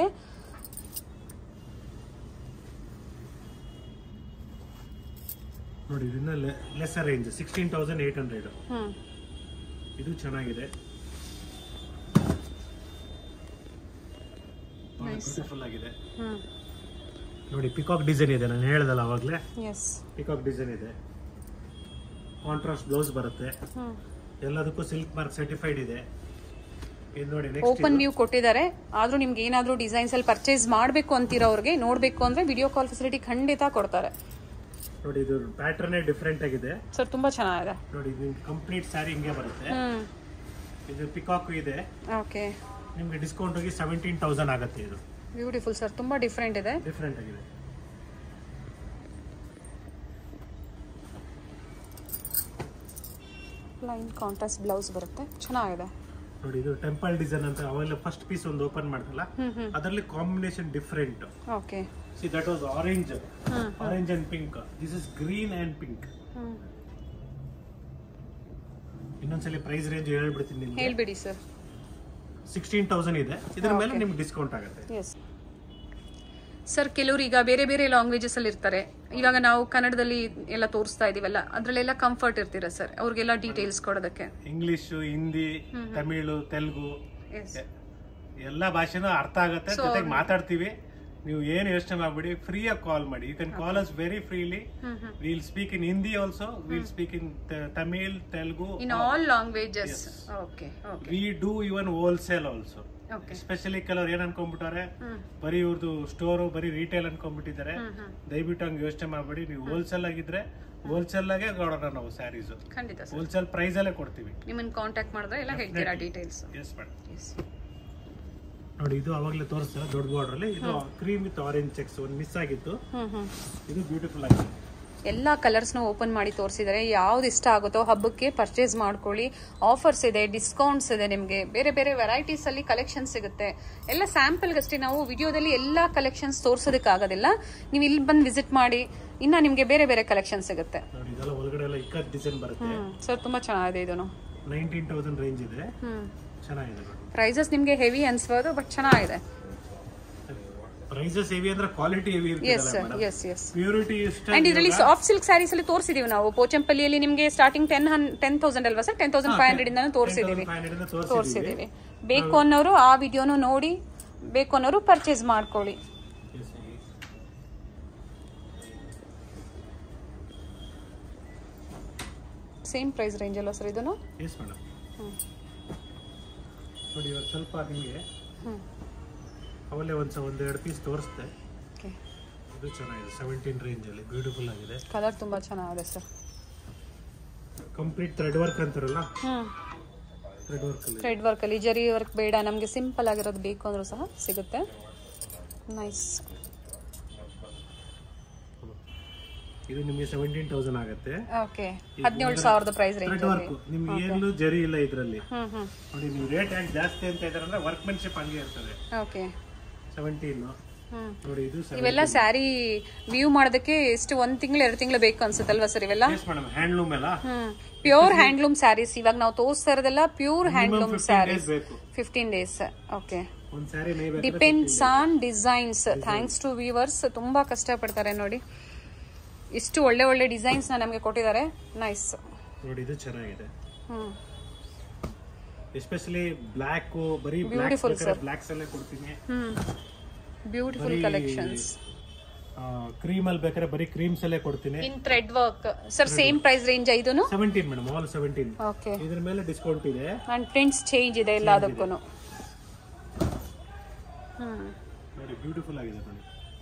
ನೋಡಿ ಇದನ್ನ lesser range sixteen thousand eight hundred hmm ಇದು ಚೆನ್ನಾಗಿದೆ ಬ್ಯೂಟಿಫುಲ್ ಆಗಿದೆ ಹ್ಮ್ ನೋಡಿ ಪಿಕಾಕ್ ಡಿಸೈನ್ ಇದೆ ನಾನು ಹೇಳ್ದಲ್ಲ ಅವಾಗಲೇ ಎಸ್ ಪಿಕಾಕ್ ಡಿಸೈನ್ ಇದೆ ಕಾಂಟ್ರಾಸ್ಟ್ ಬ್ಲೌಸ್ ಬರುತ್ತೆ ಹ್ಮ್ ಎಲ್ಲದಕ್ಕೂ ಸಿಲ್ಕ್ ಮಾರ್ಕ್ ಸರ್ಟಿಫೈಡ್ ಇದೆ ಇದು ನೋಡಿ ನೆಕ್ಸ್ಟ್ ಓಪನ್ ವ್ಯೂ ಕೊಟ್ಟಿದ್ದಾರೆ ಆದ್ರೂ ನಿಮ್ಗೆ ಏನಾದ್ರೂ ಡಿಸೈನ್ಸ್ ಅಲ್ಲಿ ಪರ್ಚೇಸ್ ಮಾಡಬೇಕು ಅಂತಿರೋರಿಗೆ ನೋಡ್ಬೇಕು ಅಂದ್ರೆ ವಿಡಿಯೋ ಕಾಲ್ ಫೆಸಿಲಿಟಿ ಖಂಡಿತ ಕೊಡ್ತಾರೆ ನೋಡಿ ಇದು ಪ್ಯಾಟರ್ನೇ ಡಿಫ್ರೆಂಟ್ ಆಗಿದೆ ಸರ್ ತುಂಬಾ ಚೆನ್ನಾಗಿದೆ ನೋಡಿ ಇದು ಕಂಪ್ಲೀಟ್ ಸ್ಯಾರಿ ಹಿಂಗೆ ಬರುತ್ತೆ ಹ್ಮ್ ಇದು ಪಿಕಾಕ್ ಇದೆ ಓಕೆ ನಿಮ್ಗೆ ಡಿಸ್ಕೌಂಟ್ ಹೋಗಿ ಸೆವೆಂಟೀನ್ ತೌಸಂಡ್ ಆಗುತ್ತೆ ಇದು ಬ್ಯೂಟಿಫುಲ್ ಸರ್ ತುಂಬಾ ಡಿಫ್ರೆಂಟ್ ಇದೆ ಡಿಫ್ರೆಂಟ್ ಆಗಿದೆ ಲೈನ್ ಕಾಂಟ್ರಾಸ್ಟ್ ಬ್ಲೌಸ್ ಬರುತ್ತೆ ಚೆನ್ನಾಗಿದೆ ನೋಡಿ ಇದು ಟೆಂಪಲ್ ಡಿಸೈನ್ ಅಂತ ಅವೆಲ್ಲ ಫಸ್ಟ್ ಪೀಸ್ ಒಂದು ಓಪನ್ ಮಾಡ್ತಲ್ಲ ಹ್ಮ್ ಹ್ಮ್ ಅದರಲ್ಲಿ combination different okay see that was orange hmm orange and pink this is green and pink hmm ಇನ್ನೊಂದ್ಸಲಿ ಪ್ರೈಸ್ ರೇಂಜ್ ಹೇಳ್ಬಿಡ್ತೀನಿ ನಿಮ್ಗೆ ಹೇಳ್ಬಿಡಿ ಸರ್ ಸಿಕ್ಸ್ಟೀನ್ ತೌಸಂಡ್ ಇದೆ ಇದ್ರ ಮೇಲೆ ನಿಮ್ಗೆ ಡಿಸ್ಕೌಂಟ್ ಆಗುತ್ತೆ ಎಸ್ ಸರ್ ಕೆಲವರು ಈಗ ಬೇರೆ ಬೇರೆ ಲ್ಯಾಂಗ್ವೇಜಸ್ ಅಲ್ಲಿ ಇರ್ತಾರೆ ಇವಾಗ ನಾವು ಕನ್ನಡದಲ್ಲಿ ಎಲ್ಲ ತೋರಿಸ್ತಾ ಇದೀವಲ್ಲ ಅದ್ರಲ್ಲೆಲ್ಲ ಕಂಫರ್ಟ್ ಇರ್ತೀರಾ ಸರ್ ಅವ್ರಿಗೆಲ್ಲ ಡೀಟೇಲ್ಸ್ ಕೊಡೋದಕ್ಕೆ ಇಂಗ್ಲಿಷ್ ಹಿಂದಿ ತಮಿಳು ತೆಲುಗು ಎಸ್ ಎಲ್ಲಾ ಭಾಷೆನೂ ಅರ್ಥ ಆಗುತ್ತೆ ಜೊತೆಗೆ ಮಾತಾಡ್ತೀವಿ ನೀವು ಏನು ಯೋಚನೆ ಮಾಡ್ಬಿಡಿ ಫ್ರೀ ಆಗಿ ಕಾಲ್ ಮಾಡಿ you can call us very freely hmm hmm will speak in Hindi also will speak in Tamil Telugu in all languages okay okay we do even wholesale also okay especially ಕೆಲವ್ರು ಏನ್ ಅನ್ಕೊಂಡ್ಬಿಟ್ಟಾರೆ ಹ್ಮ್ ಬರೀ ಇವ್ರದ್ದು ಸ್ಟೋರು ಬರೀ ರಿಟೇಲ್ ಅನ್ಕೊಂಡ್ಬಿಟ್ಟಿದ್ದಾರೆ ಹ್ಮ್ ಹ್ಮ್ ದಯವಿಟ್ಟು ಹಂಗೆ ಯೋಚನೆ ಮಾಡ್ಬೇಡಿ ನೀವು ಹೋಲ್ಸೇಲ್ ಆಗಿದ್ರೆ ಹೋಲ್ಸೇಲ್ ಆಗೇ ಕೊಡೋಣ ನಾವು ಸ್ಯಾರೀಸ್ ಖಂಡಿತ ಸರ್ ಹೋಲ್ಸೇಲ್ ಪ್ರೈಸ್ ಅಲ್ಲೇ ಕೊಡ್ತೀವಿ ನಿಮ್ಮನ್ನ ಕಾಂಟ್ಯಾಕ್ಟ್ ಮಾಡಿದ್ರೆ ಎಲ್ಲ ಹೇಳ್ತೀರಾ ಡೀಟೇಲ್ಸ್ ಎಸ್ ಮೇಡಮ್ ಎಸ್ ನೋಡಿ ಇದು ಅವಾಗಲೇ ತೋರಿಸ್ತಾರೆ ದೊಡ್ಡ ಬಾರ್ಡರ್ ಅಲ್ಲಿ ಇದು ಕ್ರೀಮ್ ವಿತ್ ಆರೆಂಜ್ ಚೆಕ್ಸ್ ಒಂದು ಮಿಸ್ ಆಗಿತ್ತು ಹ್ಮ್ ಹ್ಮ್ ಇದು ಬ್ಯೂಟಿಫುಲ್ ಆಗಿದೆ ಎಲ್ಲ ಕಲರ್ಸ್ನ ಓಪನ್ ಮಾಡಿ ತೋರಿಸಿದ್ದಾರೆ ಯಾವ್ದು ಇಷ್ಟ ಆಗುತ್ತೋ ಹಬ್ಬಕ್ಕೆ ಪರ್ಚೇಸ್ ಮಾಡ್ಕೊಳ್ಳಿ ಆಫರ್ಸ್ ಇದೆ ಡಿಸ್ಕೌಂಟ್ಸ್ ಇದೆ ನಿಮಗೆ ಬೇರೆ ಬೇರೆ ವೆರೈಟೀಸ್ ಅಲ್ಲಿ ಕಲೆಕ್ಷನ್ ಸಿಗುತ್ತೆ ಎಲ್ಲ ಸ್ಯಾಂಪಲ್ಗಷ್ಟೇ ನಾವು ವಿಡಿಯೋದಲ್ಲಿ ಎಲ್ಲ ಕಲೆಕ್ಷನ್ಸ್ ತೋರಿಸೋದಕ್ಕಾಗೋದಿಲ್ಲ ನೀವು ಇಲ್ಲಿ ಬಂದು ವಿಸಿಟ್ ಮಾಡಿ ಇನ್ನ ನಿಮಗೆ ಬೇರೆ ಬೇರೆ ಕಲೆಕ್ಷನ್ ಸಿಗುತ್ತೆ ನೋಡಿ ಇದೆಲ್ಲ ಒಳಗಡೆ ಎಲ್ಲ ಇಕ್ಕತ್ ಡಿಸೈನ್ ಬರುತ್ತೆ ಹ್ಮ್ ಸರ್ ತುಂಬಾ ಚೆನ್ನಾಗಿದೆ ಇದನ್ನು ನೈನ್ಟೀನ್ ತೌಸಂಡ್ ರೇಂಜ್ ಇದೆ ಹ್ಮ್ ಚೆನ್ನಾಗಿದೆ ನೋಡಿ ಪ್ರೈಸಸ್ ನಿಮಗೆ ಹೆವಿ ಅನ್ಸ್ಬೋದು ಬಟ್ ಚೆನ್ನಾಗಿದೆ ಪ್ರೈಸಸ್ ಹೆವಿ ಅಂದ್ರೆ ಕ್ವಾಲಿಟಿ ಹೆವಿ ಎಸ್ ಇರ್ತದೆ ಸರ್ ಎಸ್ ಎಸ್ ಪ್ಯೂರಿಟಿ ಇಷ್ಟ ಅಂಡ್ ಇದರಲ್ಲಿ ಸಾಫ್ಟ್ ಸಿಲ್ಕ್ ಸ್ಯಾರೀಸ್ ಅಲ್ಲಿ ತೋರಿಸಿದೀವಿ ನಾವು ಪೋಚಂಪಲ್ಲಿಯಲ್ಲಿ ನಿಮಗೆ ಸ್ಟಾರ್ಟಿಂಗ್ ಟೆನ್ ಟೆನ್ ತೌಸಂಡ್ ಅಲ್ವಾ sir ten thousand five hundred ಇಂದ ತೋರಿಸಿದೀವಿ ತೋರಿಸಿದ್ದೀವಿ ತೋರಿಸಿದೀವಿ ಬೇಕು ಅನ್ನೋರು ಆ ವಿಡಿಯೋನು ನೋಡಿ ಬೇಕು ಅನ್ನೋರು ಪರ್ಚೇಸ್ ಮಾಡ್ಕೊಳ್ಳಿ ಸೇಮ್ ಪ್ರೈಸ್ ರೇಂಜ್ ಅಲ್ವಾ ಸರ್ ಇದನ್ನು ಎಸ್ ಮೇಡಮ್ ನೋಡಿ ಇವಾಗ ಸ್ವಲ್ಪ ನಿಮಗೆ ಹ್ಮ್ ಅವಲ್ಲೇ ಒಂದ್ಸ ಒಂದೆರಡು ಪೀಸ್ ತೋರಿಸ್ದೆ ಓಕೆ ಇದು ಚೆನ್ನಾಗಿದೆ ಸೆವೆಂಟೀನ್ ರೇಂಜ್ ಅಲ್ಲಿ ಬ್ಯೂಟಿಫುಲ್ ಆಗಿದೆ ಕಲರ್ ತುಂಬಾ ಚೆನ್ನಾಗಿದೆ ಸರ್ ಕಂಪ್ಲೀಟ್ ಥ್ರೆಡ್ ವರ್ಕ್ ಅಂತಾರಲ್ಲ ಹ್ಮ್ ಥ್ರೆಡ್ ವರ್ಕ್ ಅಲ್ಲಿ ಥ್ರೆಡ್ ವರ್ಕ್ ಅಲ್ಲಿ ಜರಿ ವರ್ಕ್ ಬೇಡ ನಮಗೆ ಸಿಂಪಲ್ ಆಗಿರೋದು ಬೇಕು ಅಂದ್ರೂ ಸಹ ಸಿಗುತ್ತೆ ನೈಸ್ ಇದು ನಿಮಗೆ ಸೆವೆಂಟೀನ್ ತೌಸಂಡ್ ಆಗುತ್ತೆ ಓಕೆ ಹದಿನೇಳು ಸಾವಿರದ ಪ್ರೈಸ್ ರೇಂಜ್ ಥ್ರೆಡ್ ವರ್ಕ್ ನಿಮ್ಗೆ ಏನು ಜರಿ ಇಲ್ಲ ಇದರಲ್ಲಿ ಹ್ಮ್ ಹ್ಮ್ ನೋಡಿ ನೀವು ರೇಟ್ ಯಾಕೆ ಜಾಸ್ತಿ ಅಂತ ಇದಾರೆ ಅಂದ್ರೆ ವರ್ಕ್ಮೆನ್ಶಿಪ್ ಹಂಗೆ ಇರ್ತದೆ ಓಕೆ ಸೆವೆಂಟೀನ್ ಹ್ಮ್ ನೋಡಿ ಇದು ಇವೆಲ್ಲ ಸ್ಯಾರಿ ವ್ಯೂ ಮಾಡೋದಕ್ಕೆ ಎಷ್ಟು ಒಂದ್ ತಿಂಗಳು ಎರಡು ತಿಂಗಳು ಬೇಕು ಅನ್ಸುತ್ತಲ್ವಾ ಸರ್ ಇವೆಲ್ಲ ಎಸ್ ಮೇಡಮ್ ಹ್ಯಾಂಡ್ಲೂಮ್ ಎಲ್ಲ ಹ್ಮ್ ಪ್ಯೂರ್ ಹ್ಯಾಂಡ್ಲೂಮ್ ಸ್ಯಾರೀಸ್ ಇವಾಗ ನಾವು ತೋರಿಸ್ತಾ ಇರೋದೆಲ್ಲ ಪ್ಯೂರ್ ಹ್ಯಾಂಡ್ಲೂಮ್ ಸ್ಯಾರೀಸ್ ಬೇಕು ಫಿಫ್ಟೀನ್ ಡೇಸ್ ಓಕೆ ಒಂದ್ ಸ್ಯಾರಿ ನೇಯ್ಬೇಕಾದ್ರೆ depends on designs thanks to weavers ತುಂಬಾ ಕಷ್ಟಪಡ್ತಾರೆ ನೋಡಿ ಇಷ್ಟು ಒಳ್ಳೆ ಒಳ್ಳೆ ಡಿಸೈನ್ಸ್ ನ ನಮಗೆ ಕೊಟ್ಟಿದ್ದಾರೆ ನೈಸ್ ನೋಡಿ ಇದು ಚೆನ್ನಾಗಿದೆ ಹ್ಮ್ ಎಸ್ಪೆಷಲಿ ಬ್ಲ್ಯಾಕ್ ಬರೀ Beautiful, ಬ್ಲ್ಯಾಕ್ ಬ್ಲ್ಯಾಕ್ಸ್ ಅಲ್ಲೇ ಕೊಡ್ತೀನಿ ಹ್ಮ್ ಬ್ಯೂಟಿಫುಲ್ ಬರೀ ಕಲೆಕ್ಷನ್ಸ್ ಕ್ರೀಮ್ ಅಲ್ಲಿ ಬೇಕಾದ್ರೆ ಬರೀ ಕ್ರೀಮ್ಸ್ ಅಲ್ಲೇ ಕೊಡ್ತೀನಿ in thread work sir same price range ಐದುನು seventeen madam all seventeen okay ಇದ್ರ ಮೇಲೆ ಡಿಸ್ಕೌಂಟ್ ಇದೆ ಅಂಡ್ ಪ್ರಿಂಟ್ಸ್ ಚೇಂಜ್ ಇದೆ ಎಲ್ಲದಕ್ಕೂ ಹ್ಮ್ ನೋಡಿ ಬ್ಯೂಟಿಫುಲ್ ಆಗಿದೆ ನೋಡಿ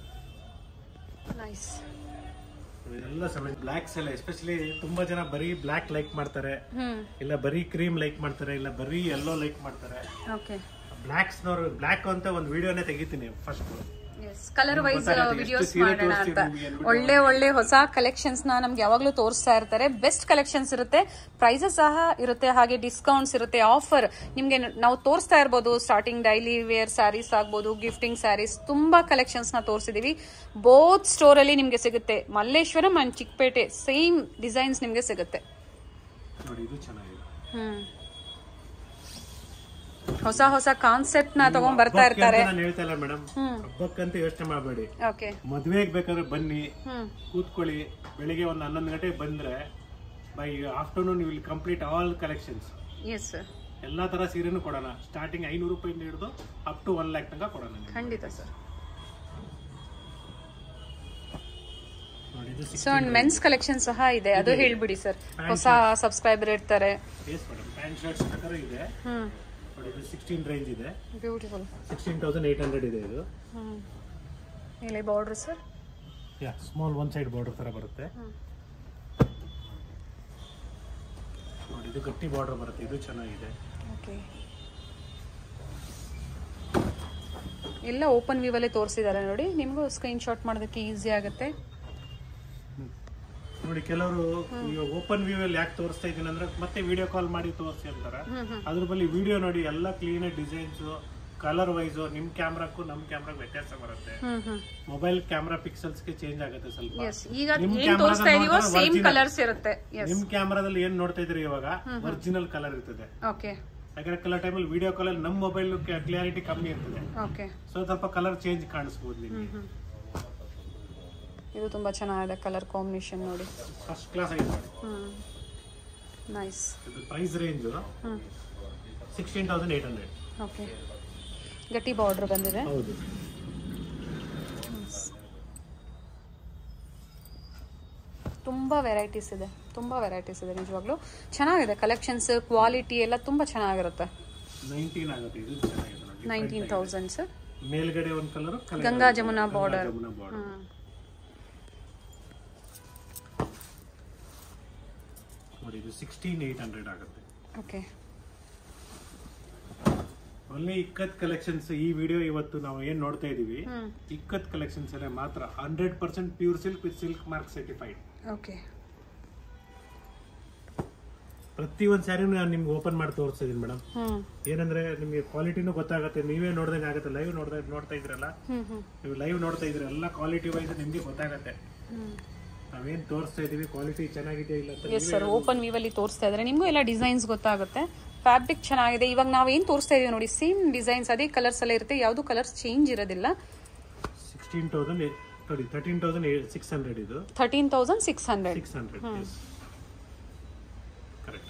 ನೈಸ್ ಎಲ್ಲ ಸೆವೆನ್ ಬ್ಲ್ಯಾಕ್ಸ್ ಎಲ್ಲ ಎಸ್ಪೆಷಲಿ ತುಂಬಾ ಜನ ಬರೀ ಬ್ಲ್ಯಾಕ್ ಲೈಕ್ ಮಾಡ್ತಾರೆ ಹ್ಮ್ ಇಲ್ಲ ಬರೀ ಕ್ರೀಮ್ ಲೈಕ್ ಮಾಡ್ತಾರೆ ಇಲ್ಲ ಬರೀ ಎಲ್ಲೋ ಲೈಕ್ ಮಾಡ್ತಾರೆ ಓಕೆ ಬ್ಲ್ಯಾಕ್ಸ್ನವ್ರು ಬ್ಲ್ಯಾಕ್ ಅಂತ ಒಂದು ವಿಡಿಯೋನೇ ತೆಗಿತೀನಿ ಫಸ್ಟ್ ಎಸ್ ಕಲರ್ ವೈಸ್ ಗೊತ್ತಾಗುತ್ತೆ, ಎಷ್ಟು ವಿಡಿಯೋಸ್ ಸೀರೆ ಮಾಡೋಣ ಅಂತ ತೋರಿಸ್ತೀವಿ ನಿಮ್ಗೆ ಎಲ್ರಿಗೂ. ಒಳ್ಳೆ ಒಳ್ಳೆ ಹೊಸ ಕಲೆಕ್ಷನ್ಸ್ ನ ನಮ್ಗೆ ಯಾವಾಗ್ಲೂ ತೋರಿಸ್ತಾ ಇರ್ತಾರೆ ಬೆಸ್ಟ್ ಕಲೆಕ್ಷನ್ಸ್ ಇರುತ್ತೆ ಪ್ರೈಸಸ್ ಸಹ ಇರುತ್ತೆ ಹಾಗೆ ಡಿಸ್ಕೌಂಟ್ಸ್ ಇರುತ್ತೆ ಆಫರ್ ನಿಮ್ಗೆ ನಾವು ತೋರಿಸ್ತಾ ಇರ್ಬೋದು ಸ್ಟಾರ್ಟಿಂಗ್ ಡೈಲಿ ವೇರ್ ಸ್ಯಾರೀಸ್ ಆಗ್ಬೋದು ಗಿಫ್ಟಿಂಗ್ ಸ್ಯಾರೀಸ್ ತುಂಬಾ ಕಲೆಕ್ಷನ್ಸ್ ನ ತೋರಿಸಿದೀವಿ ಬೋತ್ ಸ್ಟೋರ್ ಅಲ್ಲಿ ನಿಮ್ಗೆ ಸಿಗುತ್ತೆ Malleshwaram and Chickpet same designs ನಿಮ್ಗೆ ಸಿಗುತ್ತೆ ನೋಡಿ ಇದು ಚೆನ್ನಾಗಿದೆ ಹ್ಮ್ ಹೊಸ ಹೊಸ ಕಾನ್ಸೆಪ್ಟ್ ನ ತಗೊಂಡ್ ಬರ್ತಾ ಹಬ್ಬಕ್ಕೆ ಇರ್ತಾರೆ ಅಂತ ನಾನು ಹೇಳ್ತಾ ಇಲ್ಲ ಮೇಡಮ್ ಹಬ್ಬಕ್ಕಂತ ಯೋಚನೆ ಮಾಡಬೇಡಿ ಓಕೆ ಮದ್ವೆಗ್ ಬೇಕಾದ್ರೆ ಬನ್ನಿ ಹ್ಮ್ ಕೂತ್ಕೊಳ್ಳಿ ಬೆಳಿಗ್ಗೆ ಒಂದು ಹನ್ನೊಂದು ಗಂಟೆಗೆ ಬಂದ್ರೆ by afternoon will complete all collections yes sir ಎಲ್ಲಾ ತರ ಸೀರೆನೂ ಕೊಡೋಣ ಸ್ಟಾರ್ಟಿಂಗ್ ಐನೂರು ರೂಪಾಯಿಂದ ಹಿಡಿದು ಅಪ್ ಟು ಒನ್ ಲ್ಯಾಕ್ ತನಕ ಕೊಡೋಣ ನಿಮ್ಗೆ. ಖಂಡಿತ ಸರ್ ನೋಡಿ ಇದು ಸೊ ಅಂಡ್ ಮೆನ್ಸ್ ಕಲೆಕ್ಷನ್ ಸಹ ಇದೆ ಅದು ಹೇಳ್ಬಿಡಿ ಸರ್ ಹೊಸ ಸಬ್ಸ್ಕ್ರೈಬರ್ ಇರ್ತಾರೆ ಎಸ್ ಮೇಡಮ್ ಪ್ಯಾಂಟ್ ಶರ್ಟ್ಸ್ ಪ್ರಕಾರ ಇದೆ ಹ್ಮ್ ನೋಡಿ ಇದು ಸಿಕ್ಸ್ಟೀನ್ ರೇಂಜ್ ಇದೆ beautiful sixteen thousand eight hundred ಇದೆ ಇದು ಹ್ಮ್ ಇಲ್ಲಿ border sir yeah small one side border ತರ ಬರುತ್ತೆ ನೋಡಿ ಇದು ಗಟ್ಟಿ ಬಾರ್ಡರ್ ಬರುತ್ತೆ ಇದು ಚೆನ್ನಾಗಿದೆ ಓಕೆ ಎಲ್ಲ ಓಪನ್ ವ್ಯೂ ಅಲ್ಲೇ ತೋರಿಸಿದ್ದಾರೆ ನೋಡಿ ನಿಮಗೂ ಸ್ಕ್ರೀನ್ ಶಾಟ್ ಮಾಡೋದಕ್ಕೆ ಈಸಿ ಆಗುತ್ತೆ ನೋಡಿ ಕೆಲವರು ಇವಾಗ ಓಪನ್ ವ್ಯೂ ಅಲ್ಲಿ ಯಾಕೆ ತೋರಿಸ್ತಾ ಇದ್ದೀನಿ ಅಂದ್ರೆ ಮತ್ತೆ ವಿಡಿಯೋ ಕಾಲ್ ಮಾಡಿ ತೋರಿಸಿ ಅಂತಾರೆ ಅದ್ರ ಬಳಿ ವಿಡಿಯೋ ನೋಡಿ ಎಲ್ಲ ಕ್ಲೀನ್ ಡಿಸೈನ್ಸ್ ಕಲರ್ ವೈಸ್ ನಿಮ್ ಕ್ಯಾಮ್ರಾಕ್ಕೂ ನಮ್ ಕ್ಯಾಮ್ರಾಗ್ ವ್ಯತ್ಯಾಸ ಬರುತ್ತೆ hmm hmm mobile camera pixels ಗೆ ಚೇಂಜ್ ಆಗುತ್ತೆ ಸ್ವಲ್ಪ ಎಸ್ ಈಗ ನಿಮ್ ಏನ್ ತೋರಿಸ್ತಾ camera ಇದೀವೋ ನೋಡಿದ್ರೆ ಸೇಮ್ original. ಕಲರ್ಸ್ ಇರುತ್ತೆ ಎಸ್ ನಿಮ್ ಕ್ಯಾಮ್ರಾದಲ್ಲಿ ಏನ್ ನೋಡ್ತಾ ಇದ್ರಿ ಇವಾಗ ಒರಿಜಿನಲ್ ಕಲರ್ ಇರ್ತದೆ ಓಕೆ ಯಾಕಂದ್ರೆ ಕೆಲವು ಟೈಮಲ್ಲಿ ವಿಡಿಯೋ ಕಾಲಲ್ಲಿ ನಮ್ಮ ಮೊಬೈಲ್ ಕ್ಲಿಯಾರಿಟಿ ಕಮ್ಮಿ ಇರ್ತದೆ ಓಕೆ ಸೊ ಸ್ವಲ್ಪ ಕಲರ್ ಚೇಂಜ್ ಕಾಣಿಸ್ಬೋದು ನಿಮಗೆ ಇದು ತುಂಬಾ ಚೆನ್ನಾಗಿದೆ ಕಲರ್ ಕಾಂಬಿನೇಷನ್ ನೋಡಿ ಫಸ್ಟ್ ಕ್ಲಾಸ್ ಆಗಿದೆ ಹ್ಮ್ ನೈಸ್ ಇದು price range hmm sixteen thousand eight hundred okay ಗಟ್ಟಿ ಬಾರ್ಡರ್ ಬಂದಿದೆ ಹೌದು ತುಂಬ ವೆರೈಟೀಸ್ ಇದೆ ತುಂಬ ವೆರೈಟೀಸ್ ಇದೆ ನಿಜವಾಗ್ಲೂ ಚೆನ್ನಾಗಿದೆ ಕಲೆಕ್ಷನ್ಸ್ ಕ್ವಾಲಿಟಿ ಎಲ್ಲ ತುಂಬ ಚೆನ್ನಾಗಿರುತ್ತೆ ನೈನ್ಟೀನ್ ಆಗುತ್ತೆ ಇದು ಚೆನ್ನಾಗಿದೆ ನೋಡಿ ನೈನ್ಟೀನ್ ತೌಸಂಡ್ ಸರ್ ಮೇಲ್ಗಡೆ ಒಂದು colour Ganga Jamuna border Jamuna border ನೋಡಿ ಇದು ಸಿಕ್ಸ್ಟೀನ್ ಏಟ್ ಹಂಡ್ರೆಡ್ ಆಗುತ್ತೆ ಓಕೆ ಒಳ್ಳೆ ಇಕ್ಕತ್ ಕಲೆಕ್ಷನ್ಸ್ ಈ ವಿಡಿಯೋ ಇವತ್ತು ನಾವು ಏನ್ ನೋಡ್ತಾ ಇದೀವಿ ಹ್ಮ್ ಇಕ್ಕತ್ ಕಲೆಕ್ಷನ್ಸ್ ಅಲ್ಲೇ ಮಾತ್ರ hundred percent pure silk with silk mark certified okay ಪ್ರತಿ ಒಂದು ಸ್ಯಾರಿನೂ ನಾನು ನಿಮ್ಗೆ ಓಪನ್ ಮಾಡಿ ತೋರಿಸ್ತಾ ಇದೀನಿ ಮೇಡಮ್ ಹ್ಮ್ ಏನಂದ್ರೆ ನಿಮಗೆ ಕ್ವಾಲಿಟಿನೂ ಗೊತ್ತಾಗುತ್ತೆ ನೀವೇ ನೋಡ್ದಂಗೆ ಆಗುತ್ತೆ ಲೈವ್ ನೋಡ್ದ ನೋಡ್ತಾ ಇದ್ರಲ್ಲ ಹ್ಮ್ ಹ್ಮ್ ನೀವು ಲೈವ್ ನೋಡ್ತಾ ಇದ್ರೆ ಎಲ್ಲ ಕ್ವಾಲಿಟಿ ವೈಸ್ ನಿಮ್ಗೆ ಗೊತ್ತಾಗುತ್ತೆ ಹ್ಮ್ ನಾವೇನ್ ತೋರಿಸ್ತಾ ಇದೀವಿ ಕ್ವಾಲಿಟಿ ಚೆನ್ನಾಗಿದೆ ಇಲ್ಲ ಅಂತ ಎಸ್ ಸರ್ ಓಪನ್ ವ್ಯೂ ಅಲ್ಲಿ ತೋರಿಸ್ತಾ ಇದ್ದಾರೆ ನಿಮಗೂ ಎಲ್ಲ ಡಿಸೈನ್ಸ್ ಗೊತ್ತಾಗುತ್ತೆ ಫ್ಯಾಬ್ರಿಕ್ ಚೆನ್ನಾಗಿದೆ ಇವಾಗ ನಾವು ಏನು ತೋರಿಸ್ತಾ ಇದೀವಿ ನೋಡಿ ಸೇಮ್ ಡಿಸೈನ್ಸ್ ಅದೇ ಕಲರ್ಸ್ ಎಲ್ಲ ಇರುತ್ತೆ ಯಾವುದು ಕಲರ್ಸ್ ಚೇಂಜ್ ಇರೋದಿಲ್ಲ sixteen thousand sorry thirteen thousand six hundred ಇದು thirteen thousand six hundred six hundred correct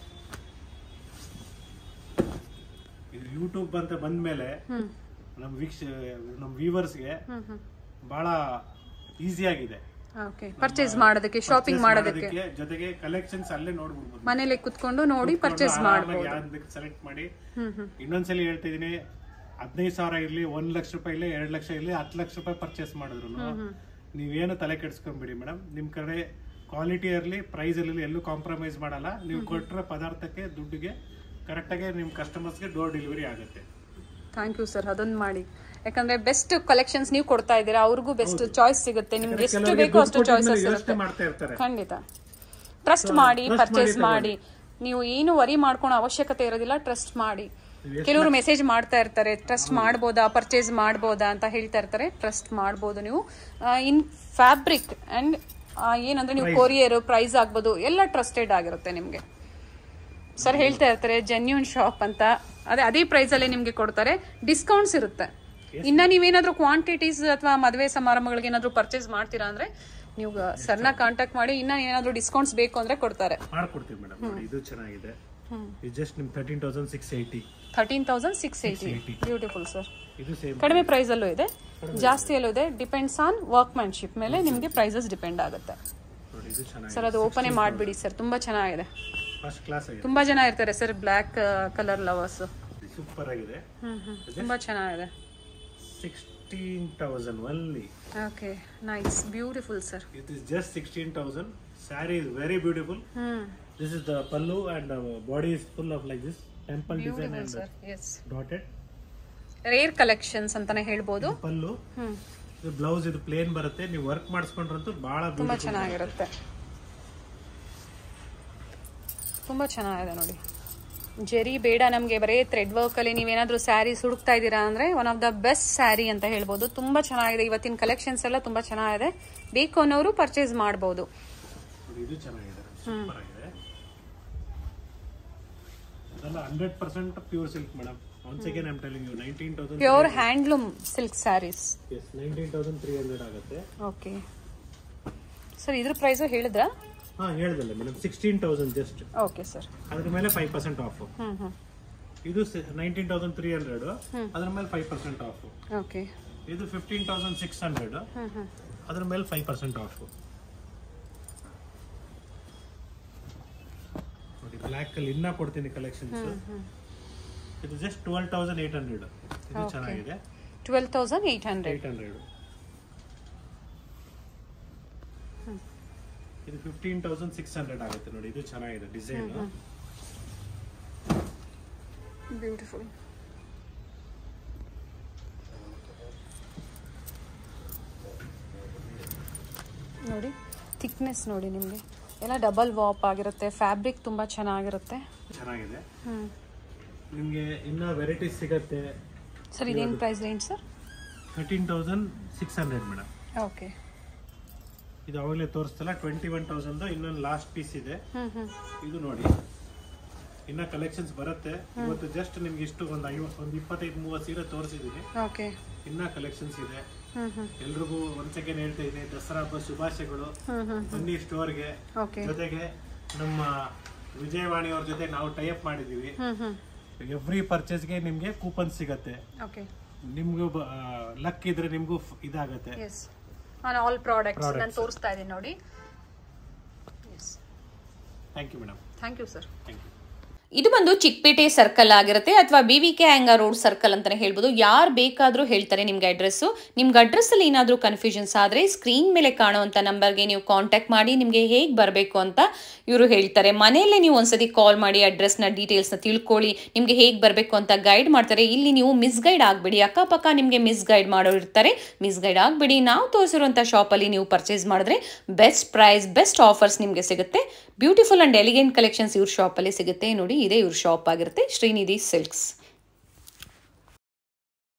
ಇದು ಯೂಟ್ಯೂಬ್ ಅಂತ ಬಂದ್ಮೇಲೆ ಹ್ಮ್ ನಮ್ಮ ವೀಕ್ಷ ನಮ್ಮ ವ್ಯೂವರ್ಸ್ಗೆ ಹ್ಮ್ ಹ್ಮ್ ಬಹಳ ಈಸಿ ಆಗಿದೆ ಓಕೆ ಪರ್ಚೇಸ್ ಮಾಡೋದಕ್ಕೆ ಶಾಪಿಂಗ್ ಮಾಡೋದಕ್ಕೆ ಮಾಡೋದಕ್ಕೆ ಜೊತೆಗೆ ಕಲೆಕ್ಷನ್ಸ್ ಅಲ್ಲೇ ನೋಡ್ಬಿಡ್ಬೋದು ಮನೇಲಿ ಕುತ್ಕೊಂಡು ನೋಡಿ ಪರ್ಚೇಸ್ ಮಾಡ್ಬೋದು ಯಾವ್ದು ಸೆಲೆಕ್ಟ್ ಮಾಡಿ ಹ್ಮ್ ಹ್ಮ್ ಇನ್ನೊಂದ್ಸಲಿ ಹೇಳ್ತಾ ಇದೀನಿ ಹದಿನೈದು ಸಾವಿರ ಇರ್ಲಿ ಒಂದ್ ಲಕ್ಷ ರೂಪಾಯಿ ಇರ್ಲಿ ಎರಡ್ ಲಕ್ಷ ಇರ್ಲಿ ಹತ್ತು ಲಕ್ಷ ರೂಪಾಯಿ ಪರ್ಚೇಸ್ ಮಾಡಿದ್ರು ನೀವೇನು ತಲೆ ಕೆಡಿಸ್ಕೊಂಬಿಡಿ ಮೇಡಮ್ ನಿಮ್ ಕಡೆ ಕ್ವಾಲಿಟಿ ಇರಲಿ ಪ್ರೈಸ್ ಇರಲಿ ಎಲ್ಲೂ ಕಾಂಪ್ರಮೈಸ್ ಮಾಡಲ್ಲ ನೀವು ಕೊಟ್ಟರೆ ಪದಾರ್ಥಕ್ಕೆ ದುಡ್ಡಿಗೆ ಕರೆಕ್ಟಾಗಿ ನಿಮ್ಮ ಕಸ್ಟಮರ್ಸ್ಗೆ ಡೋರ್ ಡೆಲಿವರಿ ಆಗುತ್ತೆ ಥ್ಯಾಂಕ್ ಯು ಸರ್ ಅದೊಂದು ಮಾಡಿ ಯಾಕಂದ್ರೆ ಬೆಸ್ಟ್ ಕಲೆಕ್ಷನ್ಸ್ ನೀವು ಕೊಡ್ತಾ ಇದ್ದೀರಾ ಅವ್ರಿಗೂ ಬೆಸ್ಟ್ ಚಾಯ್ಸ್ ಸಿಗುತ್ತೆ ನಿಮ್ಗೆ ಎಷ್ಟು ಕೆಲವ್ರಿಗೆ ಬೇಕೋ ಅಷ್ಟು ದುಡ್ಡು ಕೊಟ್ಟಿದ್ಮೇಲೆ ಚಾಯ್ಸಸ್ ಯೋಚ್ನೆ ಇರುತ್ತೆ ಮಾಡ್ತಾ ಇರ್ತಾರೆ ಖಂಡಿತ ಟ್ರಸ್ಟ್ ಮಾಡಿ ಪರ್ಚೇಸ್ ಮಾಡಿ ನೀವು ಏನು ವರಿ ಮಾಡ್ಕೊಳೋ ಅವಶ್ಯಕತೆ ಇರೋದಿಲ್ಲ ಟ್ರಸ್ಟ್ ಮಾಡಿ ಕೆಲವರು ಮೆಸೇಜ್ ಮಾಡ್ತಾ ಇರ್ತಾರೆ ಟ್ರಸ್ಟ್ ಮಾಡ್ಬೋದಾ ಪರ್ಚೇಸ್ ಮಾಡ್ಬೋದಾ ಅಂತ ಹೇಳ್ತಾ ಇರ್ತಾರೆ ಟ್ರಸ್ಟ್ ಮಾಡ್ಬೋದು ನೀವು ಇನ್ ಫ್ಯಾಬ್ರಿಕ್ ಅಂಡ್ ಏನಂದ್ರೆ ನೀವು ಕೊರಿಯರ್ ಪ್ರೈಸ್ ಆಗ್ಬೋದು ಎಲ್ಲ ಟ್ರಸ್ಟೆಡ್ ಆಗಿರುತ್ತೆ ನಿಮಗೆ ಸರ್ ಹೇಳ್ತಾ ಇರ್ತಾರೆ ಜೆನ್ಯೂನ್ ಶಾಪ್ ಅಂತ ಅದೇ ಅದೇ ಪ್ರೈಸಲ್ಲಿ ನಿಮಗೆ ಕೊಡ್ತಾರೆ ಡಿಸ್ಕೌಂಟ್ಸ್ ಇರುತ್ತೆ ಇನ್ನ ನೀವೇನಾದ್ರೂ ಕ್ವಾಂಟಿಟೀಸ್ ಅಥವಾ ಮದುವೆ ಸಮಾರಂಭಗಳಿಗೆ ಏನಾದ್ರೂ ಪರ್ಚೇಸ್ ಮಾಡ್ತೀರಾ ಅಂದ್ರೆ ನೀವು ಸರ್ನ ಕಾಂಟ್ಯಾಕ್ಟ್ ಮಾಡಿ ಇನ್ನ ಏನಾದ್ರೂ ಡಿಸ್ಕೌಂಟ್ಸ್ ಬೇಕು ಅಂದ್ರೆ ಕೊಡ್ತಾರೆ ಮಾಡ್ಕೊಡ್ತೀವಿ ಮೇಡಮ್ ನೋಡಿ ಇದು ಚೆನ್ನಾಗಿದೆ ಇದು ಜಸ್ಟ್ ನಿಮ್ thirteen thousand six eighty thirteen thousand six eighty beautiful sir ಇದು ಸೇಮ್ ಕಡಿಮೆ ಪ್ರೈಸಲ್ಲೂ ಇದೆ ಜಾಸ್ತಿಯಲ್ಲೂ ಇದೆ ಡಿಪೆಂಡ್ಸ್ ಆನ್ ವರ್ಕ್ಮ್ಯಾನ್ಶಿಪ್ ಮೇಲೆ ನಿಮಗೆ ಪ್ರೈಸಸ್ ಡಿಪೆಂಡ್ ಆಗುತ್ತೆ ನೋಡಿ ಇದು ಚೆನ್ನಾಗಿದೆ ಸರ್ ಅದು ಓಪನೇ ಮಾಡಿಬಿಡಿ ಸರ್ ತುಂಬಾ ಚೆನ್ನಾಗಿದೆ ಫಸ್ಟ್ ಕ್ಲಾಸ್ ಆಗಿದೆ ತುಂಬಾ ಜನ ಇರ್ತಾರೆ sir black colour lovers super ಆಗಿದೆ ಹ್ಮ್ ಹ್ಮ್ ತುಂಬಾ ಚೆನ್ನಾಗಿದೆ sixteen thousand only okay nice beautiful sir it is just sixteen thousand sari is very beautiful hmm this is the pallu and body is full of like this temple design and sir yes dotted rare collections ಅಂತಾನೆ ಹೇಳ್ಬೋದು ಪಲ್ಲು ಹ್ಮ್ ಇದು blouse ಇದು plane ಬರುತ್ತೆ ನೀವು work ಮಾಡಿಸ್ಕೊಂಡ್ರಂತೂ ಬಹಳ ತುಂಬಾ ಚೆನ್ನಾಗಿರುತ್ತೆ ತುಂಬಾ ಚೆನ್ನಾಗಿದೆ ನೋಡಿ ಜೆರಿ ಬೇಡ ನಮಗೆ ಬರೀ ಥ್ರೆಡ್ ವರ್ಕಲ್ಲಿ ನೀವೇನಾದರೂ ಸ್ಯಾರೀಸ್ ಹುಡುಕ್ತಾ ಇದ್ದೀರಾ ಅಂದರೆ one of the best sari ಅಂತ ಹೇಳ್ಬೋದು ತುಂಬ ಚೆನ್ನಾಗಿದೆ ಇವತ್ತಿನ ಕಲೆಕ್ಷನ್ಸ್ ಎಲ್ಲ ತುಂಬ ಚೆನ್ನಾಗಿದೆ ಬೇಕು ಅನ್ನೋರು ಪರ್ಚೇಸ್ ಮಾಡ್ಬೋದು ನೋಡಿ, ಇದು ಚೆನ್ನಾಗಿದೆ ಸೂಪರ್ ಆಗಿದೆ ಅದೆಲ್ಲ hundred percent pure silk madam once again I'm telling you nineteen thousand pure handloom silk saris yes nineteen thousand three hundred ಆಗುತ್ತೆ ಓಕೆ ಸರ್ ಇದ್ರ ಪ್ರೈಸು ಹೇಳಿದ್ರಾ ಹಾ ಹೇಳ್ದಲ್ಲ madam sixteen thousand just okay sir ಅದ್ರ ಮೇಲೆ ಫೈವ್ ಪರ್ಸೆಂಟ್ ಆಫ್ ಹ್ಞೂ ಹ್ಞೂ ಇದು ನೈನ್ಟೀನ್ ತೌಸಂಡ್ ತ್ರೀ ಹಂಡ್ರೆಡ್ ಅದ್ರ ಮೇಲೆ ಫೈವ್ ಪರ್ಸೆಂಟ್ ಆಫ್ ಓಕೆ ಇದು ಫಿಫ್ಟೀನ್ ತೌಸಂಡ್ ಸಿಕ್ಸ್ ಹಂಡ್ರೆಡ್ ಹ್ಞೂ ಹ್ಞೂ ಅದ್ರ ಮೇಲೆ ಫೈವ್ ಪರ್ಸೆಂಟ್ ಆಫ್ ನೋಡಿ ಬ್ಲ್ಯಾಕ್ ಅಲ್ಲಿ ಇನ್ನ ಕೊಡ್ತೀನಿ ಕಲೆಕ್ಷನ್ಸ್ ಇದು just twelve thousand eight hundred ಇದು ಚೆನ್ನಾಗಿದೆ twelve thousand eight hundred eight hundred ಇದು ಫಿಫ್ಟೀನ್ ತೌಸಂಡ್ ಸಿಕ್ಸ್ ಹಂಡ್ರೆಡ್ ಆಗುತ್ತೆ ನೋಡಿ ಇದು ಚೆನ್ನಾಗಿದೆ ಡಿಸೈನ್ ಬ್ಯೂಟಿಫುಲ್ ನೋಡಿ ಥಿಕ್ನೆಸ್ ನೋಡಿ ನಿಮಗೆ ಎಲ್ಲ ಡಬಲ್ ವಾಪ್ ಆಗಿರುತ್ತೆ ಫ್ಯಾಬ್ರಿಕ್ ತುಂಬ ಚೆನ್ನಾಗಿರುತ್ತೆ ಚೆನ್ನಾಗಿದೆ ಹ್ಞೂ ನಿಮಗೆ ಇನ್ನ ವೆರೈಟೀಸ್ ಸಿಗತ್ತೆ ಸರ್ ಇದೇನು price range sir thirteen thousand six hundred madam okay ಇದು ಅವಾಗಲೇ ತೋರಿಸ್ತಲ್ಲ ಟ್ವೆಂಟಿ ಒನ್ ತೌಸಂಡ್ ಇನ್ನೊಂದು ಲಾಸ್ಟ್ ಪೀಸ್ ಇದೆ ಹ್ಞೂ ಹ್ಞೂ ಇದು ನೋಡಿ ಇನ್ನ ಕಲೆಕ್ಷನ್ಸ್ ಬರುತ್ತೆ ಇವತ್ತು ಜಸ್ಟ್ ನಿಮ್ಗೆ ಇಷ್ಟು ಒಂದು ಐವತ್ತು ಒಂದು ಇಪ್ಪತ್ತೈದು ಮೂವತ್ತು ಸೀರೆ ತೋರಿಸಿದೀನಿ ಓಕೆ ಇನ್ನ ಕಲೆಕ್ಷನ್ಸ್ ಇದೆ ಹ್ಞೂ ಹ್ಞೂ ಎಲ್ರಿಗೂ ಒಂದ್ ಸೆಕೆಂಡ್ ಹೇಳ್ತಾ ಇದ್ದೀನಿ ದಸರಾ ಹಬ್ಬ ಶುಭಾಶಯಗಳು ಹ್ಞೂ ಹ್ಞೂ ಬನ್ನಿ ಸ್ಟೋರ್ಗೆ ಓಕೆ ಜೊತೆಗೆ ನಮ್ಮ ವಿಜಯವಾಣಿ ಅವ್ರ ಜೊತೆ ನಾವು ಟೈಅಪ್ ಮಾಡಿದೀವಿ ಹ್ಞೂ ಹ್ಞೂ ಎವ್ರಿ ಪರ್ಚೇಸ್ಗೆ ನಿಮ್ಗೆ ಕೂಪನ್ ಸಿಗತ್ತೆ ಓಕೆ ನಿಮ್ಗೂ ಲಕ್ ಇದ್ರೆ ನಿಮ್ಗೂ ಫ್- ಇದಾಗತ್ತೆ ಎಸ್ ಆನ್ ಆಲ್ ಪ್ರಾಡಕ್ಟ್ಸ್ ನಾನು ತೋರಿಸ್ತಾ ಇದ್ದೀನಿ ನೋಡಿ yes thank you madam thank you sir thank you ಇದು ಬಂದು ಚಿಕ್ಕಪೇಟೆ ಸರ್ಕಲ್ ಆಗಿರುತ್ತೆ ಅಥವಾ B V K Iyengar road circle ಅಂತಾನೆ ಹೇಳ್ಬೋದು ಯಾರು ಬೇಕಾದರೂ ಹೇಳ್ತಾರೆ ನಿಮ್ಗೆ ಅಡ್ರೆಸ್ಸು ನಿಮ್ಗೆ ಅಡ್ರೆಸ್ಸಲ್ಲಿ ಏನಾದರೂ ಕನ್ಫ್ಯೂಷನ್ಸ್ ಆದರೆ ಸ್ಕ್ರೀನ್ ಮೇಲೆ ಕಾಣುವಂಥ ನಂಬರ್ಗೆ ನೀವು ಕಾಂಟ್ಯಾಕ್ಟ್ ಮಾಡಿ ನಿಮಗೆ ಹೇಗೆ ಬರಬೇಕು ಅಂತ ಇವರು ಹೇಳ್ತಾರೆ ಮನೆಯಲ್ಲೇ ನೀವು ಒಂದ್ಸತಿ ಕಾಲ್ ಮಾಡಿ ಅಡ್ರೆಸ್ನ ಡೀಟೇಲ್ಸ್ನ ತಿಳ್ಕೊಳ್ಳಿ ನಿಮಗೆ ಹೇಗೆ ಬರಬೇಕು ಅಂತ ಗೈಡ್ ಮಾಡ್ತಾರೆ ಇಲ್ಲಿ ನೀವು ಮಿಸ್ಗೈಡ್ ಆಗಬೇಡಿ ಅಕ್ಕಪಕ್ಕ ನಿಮಗೆ ಮಿಸ್ಗೈಡ್ ಮಾಡೋರು ಇರ್ತಾರೆ ಮಿಸ್ಗೈಡ್ ಆಗಬೇಡಿ ನಾವು ತೋರಿಸಿರುವಂಥ ಶಾಪಲ್ಲಿ ನೀವು ಪರ್ಚೇಸ್ ಮಾಡಿದ್ರೆ ಬೆಸ್ಟ್ ಪ್ರೈಸ್ ಬೆಸ್ಟ್ ಆಫರ್ಸ್ ನಿಮಗೆ ಸಿಗುತ್ತೆ ಬ್ಯೂಟಿಫುಲ್ ಆ್ಯಂಡ್ ಎಲಿಗೆಂಟ್ ಕಲೆಕ್ಷನ್ಸ್ ಇವ್ರ ಶಾಪಲ್ಲಿ ಸಿಗುತ್ತೆ ನೋಡಿ ಇದೇ ಇವ್ರ ಶಾಪ್ ಆಗಿರುತ್ತೆ ಶ್ರೀನಿಧಿ ಸಿಲ್ಕ್ಸ್